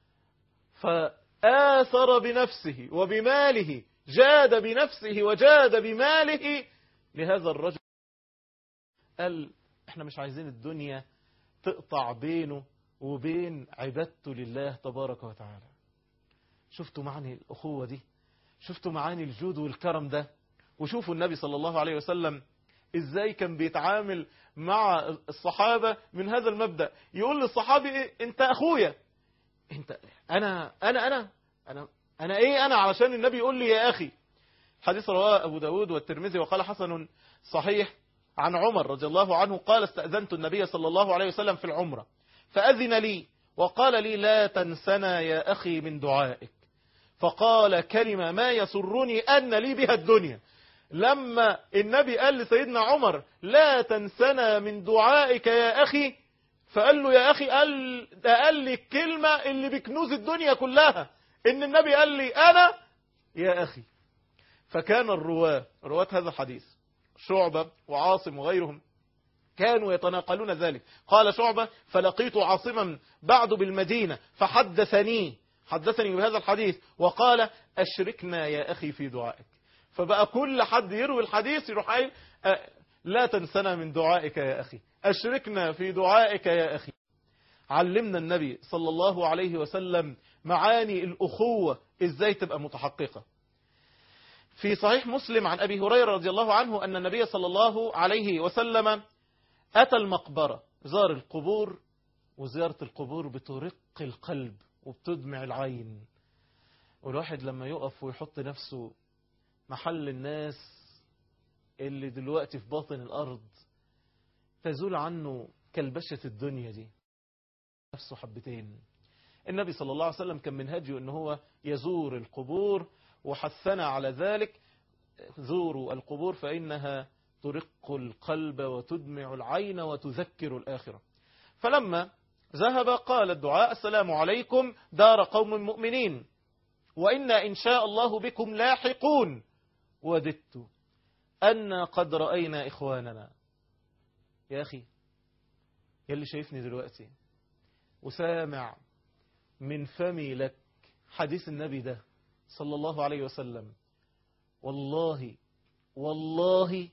فآثر بنفسه وبماله جاد بنفسه وجاد بماله لهذا الرجل قال احنا مش عايزين الدنيا تقطع بينه وبين عبادته لله تبارك وتعالى شفتوا معني الأخوة دي شفتوا معاني الجود والكرم ده وشوفوا النبي صلى الله عليه وسلم ازاي كان بيتعامل مع الصحابة من هذا المبدأ يقول للصحابي ايه انت اخويا انت انا انا انا انا انا ايه انا علشان النبي يقول لي يا اخي حديث رواه ابو داود والترمذي وقال حسن صحيح عن عمر رضي الله عنه قال استأذنت النبي صلى الله عليه وسلم في العمرة فأذن لي وقال لي لا تنسنا يا أخي من دعائك فقال كلمة ما يسرني أن لي بها الدنيا لما النبي قال لسيدنا عمر لا تنسنا من دعائك يا أخي فقال له يا أخي قال, ده قال لي الكلمة اللي بكنوز الدنيا كلها إن النبي قال لي أنا يا أخي فكان الرواة رواة هذا الحديث شعبة وعاصم وغيرهم كانوا يتناقلون ذلك قال شعبة فلقيت عاصما بعد بالمدينة فحدثني حدثني بهذا الحديث وقال أشركنا يا أخي في دعائك فبقى كل حد يروي الحديث يروح قايل أه، لا تنسنا من دعائك يا أخي أشركنا في دعائك يا أخي علمنا النبي صلى الله عليه وسلم معاني الأخوة إزاي تبقى متحققة في صحيح مسلم عن أبي هريرة رضي الله عنه أن النبي صلى الله عليه وسلم أتى المقبرة زار القبور وزيارة القبور بترق القلب وبتدمع العين والواحد لما يقف ويحط نفسه محل الناس اللي دلوقتي في باطن الأرض تزول عنه كلبشة الدنيا دي نفسه حبتين النبي صلى الله عليه وسلم كان من هديه ان هو يزور القبور وحثنا على ذلك زوروا القبور فإنها ترق القلب وتدمع العين وتذكر الآخرة فلما ذهب قال الدعاء السلام عليكم دار قوم مؤمنين وإنا إن شاء الله بكم لاحقون وددت أن قد رأينا إخواننا يا أخي يلي شايفني دلوقتي وسامع من فمي لك حديث النبي ده صلى الله عليه وسلم والله والله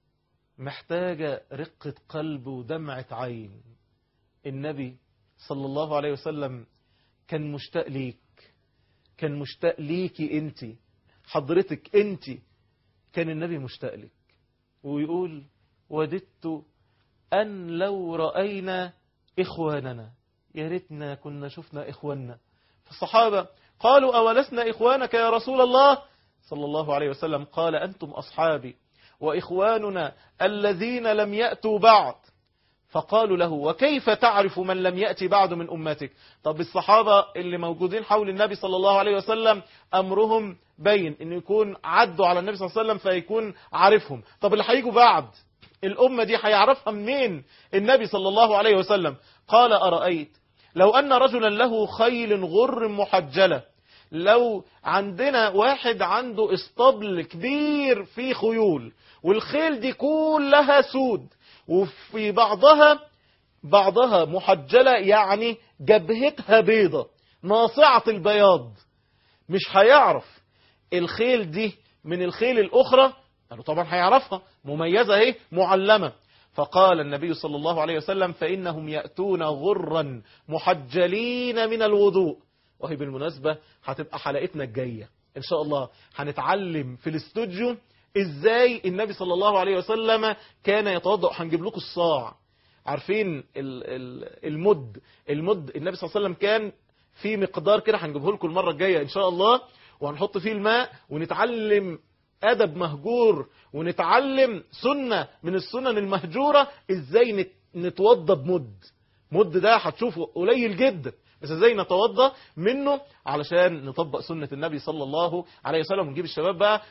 محتاجة رقة قلب ودمعة عين النبي صلى الله عليه وسلم كان مشتاق ليك كان مشتاق ليكي انت حضرتك انت كان النبي مشتاق لك ويقول وددت أن لو رأينا إخواننا يا ريتنا كنا شفنا إخواننا فالصحابة قالوا أولسنا إخوانك يا رسول الله صلى الله عليه وسلم قال أنتم أصحابي وإخواننا الذين لم يأتوا بعد فقالوا له وكيف تعرف من لم يأتي بعد من أمتك طب الصحابة اللي موجودين حول النبي صلى الله عليه وسلم أمرهم بين أن يكون عدوا على النبي صلى الله عليه وسلم فيكون عارفهم طب اللي هيجوا بعد الأمة دي هيعرفها منين النبي صلى الله عليه وسلم قال أرأيت لو أن رجلا له خيل غر محجلة لو عندنا واحد عنده اسطبل كبير فيه خيول والخيل دي كلها سود وفي بعضها بعضها محجلة يعني جبهتها بيضة ناصعة البياض مش هيعرف الخيل دي من الخيل الأخرى قالوا طبعا هيعرفها مميزة اهي معلمة فقال النبي صلى الله عليه وسلم فإنهم يأتون غرا محجلين من الوضوء وهي بالمناسبة هتبقى حلقتنا الجاية إن شاء الله هنتعلم في الاستوديو إزاي النبي صلى الله عليه وسلم كان يتوضأ هنجيب لكم الصاع عارفين ال- ال- المد المد النبي صلى الله عليه وسلم كان في مقدار كده هنجيبه لكم المرة الجاية إن شاء الله وهنحط فيه الماء ونتعلم أدب مهجور ونتعلم سنة من السنن المهجورة إزاي نت- نتوضى بمد مد ده هتشوفه قليل جدا بس ازاي نتوضى منه علشان نطبق سنة النبي صلى الله عليه وسلم ونجيب الشباب بقى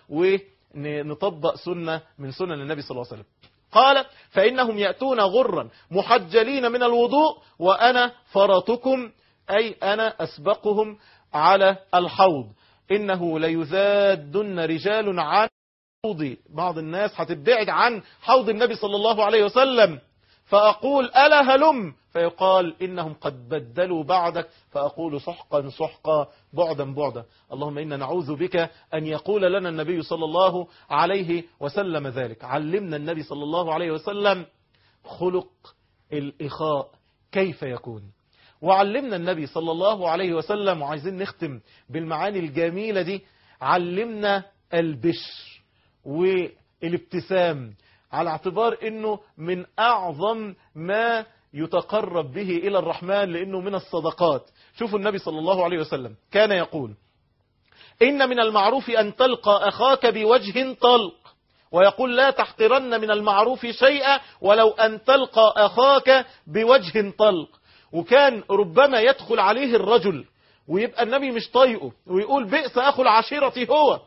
ونطبق سنة من سنن النبي صلى الله عليه وسلم قال فإنهم يأتون غرا محجلين من الوضوء وأنا فرطكم أي أنا أسبقهم على الحوض إنه ليذادن رجال عن حوضي بعض الناس هتبعد عن حوض النبي صلى الله عليه وسلم فأقول ألا هلم فيقال إنهم قد بدلوا بعدك فأقول سحقا سحقا بعدا بعدا اللهم إنا نعوذ بك أن يقول لنا النبي صلى الله عليه وسلم ذلك علمنا النبي صلى الله عليه وسلم خلق الإخاء كيف يكون وعلمنا النبي صلى الله عليه وسلم وعايزين نختم بالمعاني الجميلة دي علمنا البشر والابتسام على اعتبار انه من اعظم ما يتقرب به الى الرحمن لانه من الصدقات شوفوا النبي صلى الله عليه وسلم كان يقول إن من المعروف أن تلقى أخاك بوجه طلق ويقول لا تحقرن من المعروف شيئا ولو أن تلقى أخاك بوجه طلق وكان ربما يدخل عليه الرجل ويبقى النبي مش طايقه ويقول بئس أخو العشيرة هو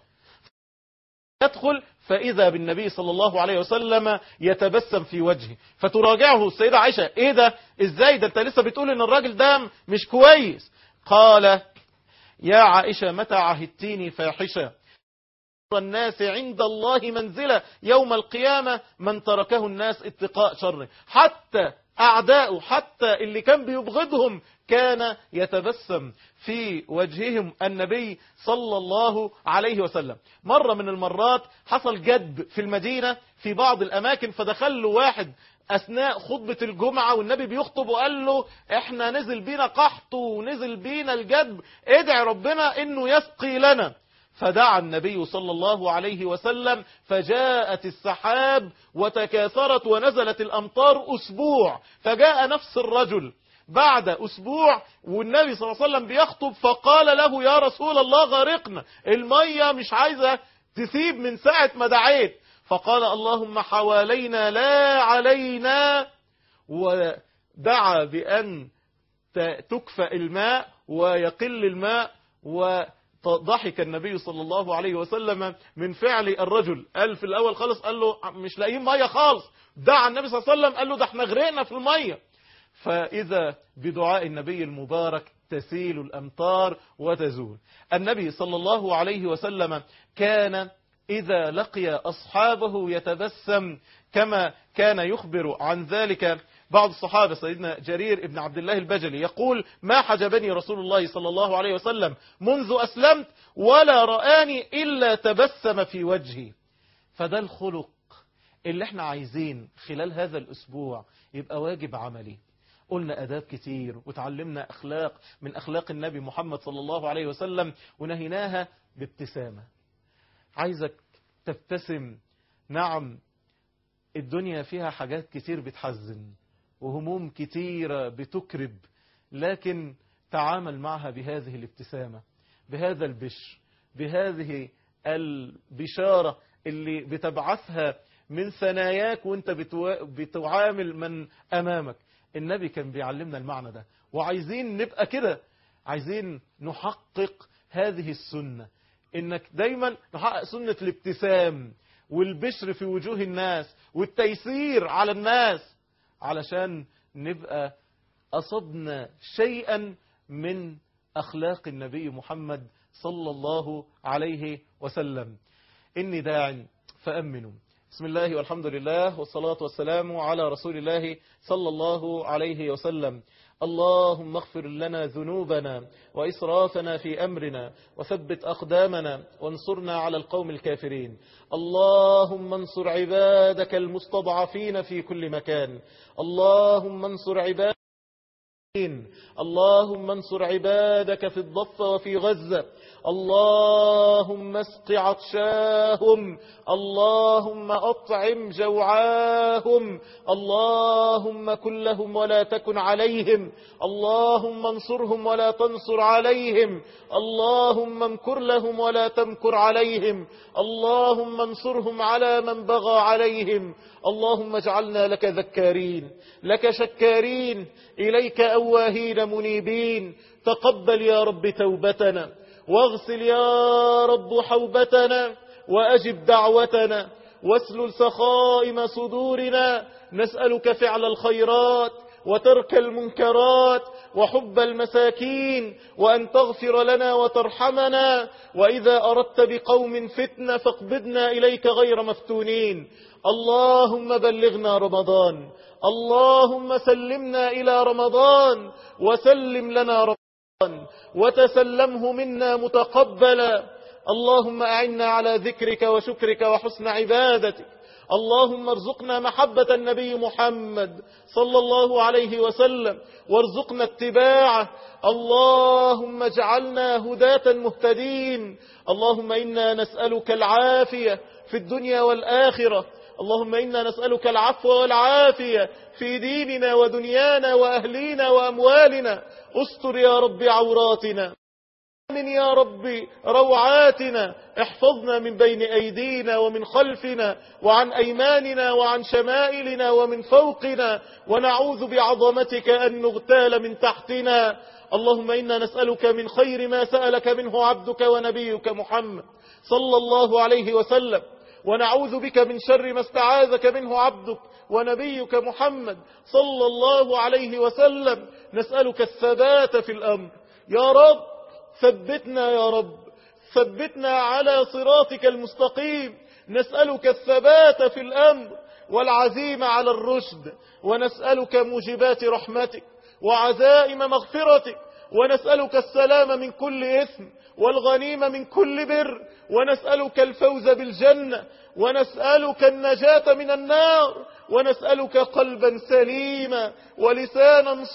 يدخل فإذا بالنبي صلى الله عليه وسلم يتبسم في وجهه فتراجعه السيدة عائشة ايه ده ازاي ده انت لسه بتقول ان الراجل ده مش كويس قال يا عائشة متى عهدتيني فاحشة الناس عند الله منزلة يوم القيامة من تركه الناس اتقاء شره حتى أعداؤه حتى اللي كان بيبغضهم كان يتبسم في وجههم النبي صلى الله عليه وسلم مرة من المرات حصل جد في المدينة في بعض الأماكن فدخل له واحد أثناء خطبة الجمعة والنبي بيخطب وقال له احنا نزل بينا قحط ونزل بينا الجدب ادعي ربنا انه يسقي لنا فدعا النبي صلى الله عليه وسلم فجاءت السحاب وتكاثرت ونزلت الأمطار أسبوع فجاء نفس الرجل بعد أسبوع والنبي صلى الله عليه وسلم بيخطب فقال له يا رسول الله غرقنا المية مش عايزة تسيب من ساعة ما دعيت فقال اللهم حوالينا لا علينا ودعا بأن تكفأ الماء ويقل الماء وضحك النبي صلى الله عليه وسلم من فعل الرجل قال في الأول خالص قال له مش لاقيين مية خالص دعا النبي صلى الله عليه وسلم قال له ده احنا غرقنا في المية فإذا بدعاء النبي المبارك تسيل الأمطار وتزول النبي صلى الله عليه وسلم كان إذا لقي أصحابه يتبسم كما كان يخبر عن ذلك بعض الصحابة سيدنا جرير ابن عبد الله البجلي يقول ما حجبني رسول الله صلى الله عليه وسلم منذ أسلمت ولا رآني إلا تبسم في وجهي فده الخلق اللي احنا عايزين خلال هذا الأسبوع يبقى واجب عملي قلنا أداب كتير وتعلمنا أخلاق من أخلاق النبي محمد صلى الله عليه وسلم ونهيناها بابتسامة عايزك تبتسم نعم الدنيا فيها حاجات كتير بتحزن وهموم كتيرة بتكرب لكن تعامل معها بهذه الابتسامة بهذا البشر بهذه البشارة اللي بتبعثها من ثناياك وانت بتعامل من أمامك النبي كان بيعلمنا المعنى ده وعايزين نبقى كده عايزين نحقق هذه السنة انك دايما نحقق سنة الابتسام والبشر في وجوه الناس والتيسير على الناس علشان نبقى أصبنا شيئا من أخلاق النبي محمد صلى الله عليه وسلم إني داع فأمنوا بسم الله والحمد لله والصلاة والسلام على رسول الله صلى الله عليه وسلم اللهم اغفر لنا ذنوبنا وإسرافنا في أمرنا وثبت أقدامنا وانصرنا على القوم الكافرين اللهم انصر عبادك المستضعفين في كل مكان اللهم انصر عبادك اللهم انصر عبادك في الضفة وفي غزة اللهم اسق عطشاهم اللهم أطعم جوعاهم اللهم كن لهم ولا تكن عليهم اللهم انصرهم ولا تنصر عليهم اللهم امكر لهم ولا تمكر عليهم اللهم انصرهم على من بغى عليهم اللهم اجعلنا لك ذكارين لك شكارين إليك أواهين منيبين تقبل يا رب توبتنا واغسل يا رب حوبتنا وأجب دعوتنا واسلل سخائم صدورنا نسألك فعل الخيرات وترك المنكرات وحب المساكين وأن تغفر لنا وترحمنا وإذا أردت بقوم فتنة فاقبضنا إليك غير مفتونين اللهم بلغنا رمضان اللهم سلمنا إلى رمضان وسلم لنا رمضان وتسلمه منا متقبلا اللهم أعنا على ذكرك وشكرك وحسن عبادتك اللهم ارزقنا محبة النبي محمد صلى الله عليه وسلم وارزقنا اتباعه اللهم اجعلنا هداة مهتدين اللهم إنا نسألك العافية في الدنيا والآخرة اللهم إنا نسألك العفو والعافية في ديننا ودنيانا وأهلينا وأموالنا استر يا رب عوراتنا من يا رب روعاتنا احفظنا من بين أيدينا ومن خلفنا وعن أيماننا وعن شمائلنا ومن فوقنا ونعوذ بعظمتك أن نغتال من تحتنا اللهم إنا نسألك من خير ما سألك منه عبدك ونبيك محمد صلى الله عليه وسلم ونعوذ بك من شر ما استعاذك منه عبدك ونبيك محمد صلى الله عليه وسلم نسألك الثبات في الأمر يا رب ثبتنا يا رب ثبتنا على صراطك المستقيم نسألك الثبات في الأمر والعزيمة على الرشد ونسألك موجبات رحمتك وعزائم مغفرتك ونسألك السلام من كل إثم والغنيمة من كل بر ونسألك الفوز بالجنة ونسألك النجاة من النار ونسألك قلبا سليما ولسانا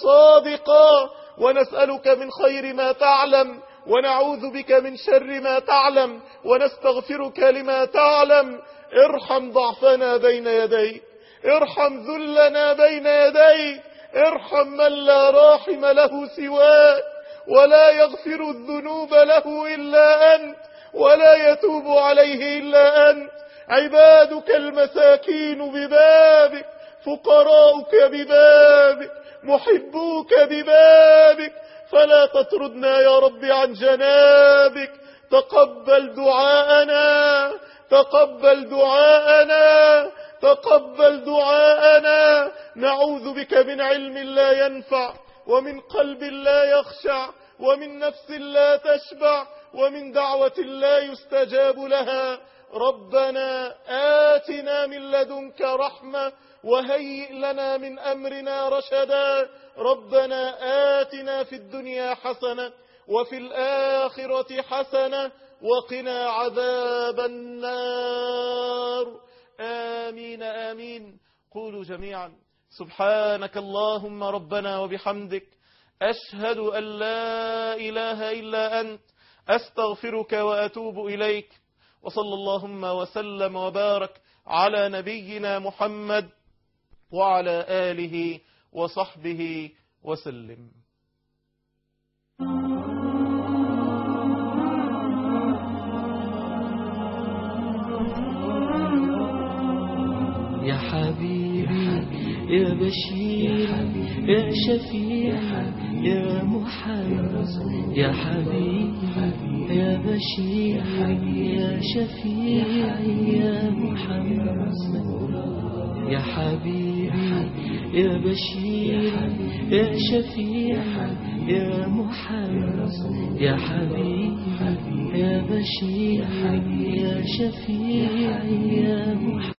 صادقا ونسألك من خير ما تعلم ونعوذ بك من شر ما تعلم ونستغفرك لما تعلم ارحم ضعفنا بين يديك ارحم ذلنا بين يديك ارحم من لا راحم له سواك ولا يغفر الذنوب له إلا أنت ولا يتوب عليه إلا أنت عبادك المساكين ببابك فقراؤك ببابك محبوك ببابك فلا تطردنا يا رب عن جنابك تقبل دعاءنا تقبل دعاءنا تقبل دعاءنا نعوذ بك من علم لا ينفع ومن قلب لا يخشع ومن نفس لا تشبع ومن دعوة لا يستجاب لها ربنا آتنا من لدنك رحمة وهيئ لنا من أمرنا رشدا ربنا آتنا في الدنيا حسنة وفي الآخرة حسنة وقنا عذاب النار آمين آمين قولوا جميعا سبحانك اللهم ربنا وبحمدك أشهد أن لا إله إلا أنت أستغفرك وأتوب إليك وصلى اللهم وسلم وبارك على نبينا محمد وعلى آله وصحبه وسلم يا حبيبي يا بشير يا شفيع يا محمد يا حبيبي يا بشير يا شفيع يا محمد يا حبيبي يا بشير يا شفيع يا محمد يا حبيبي يا بشير يا شفيع يا محمد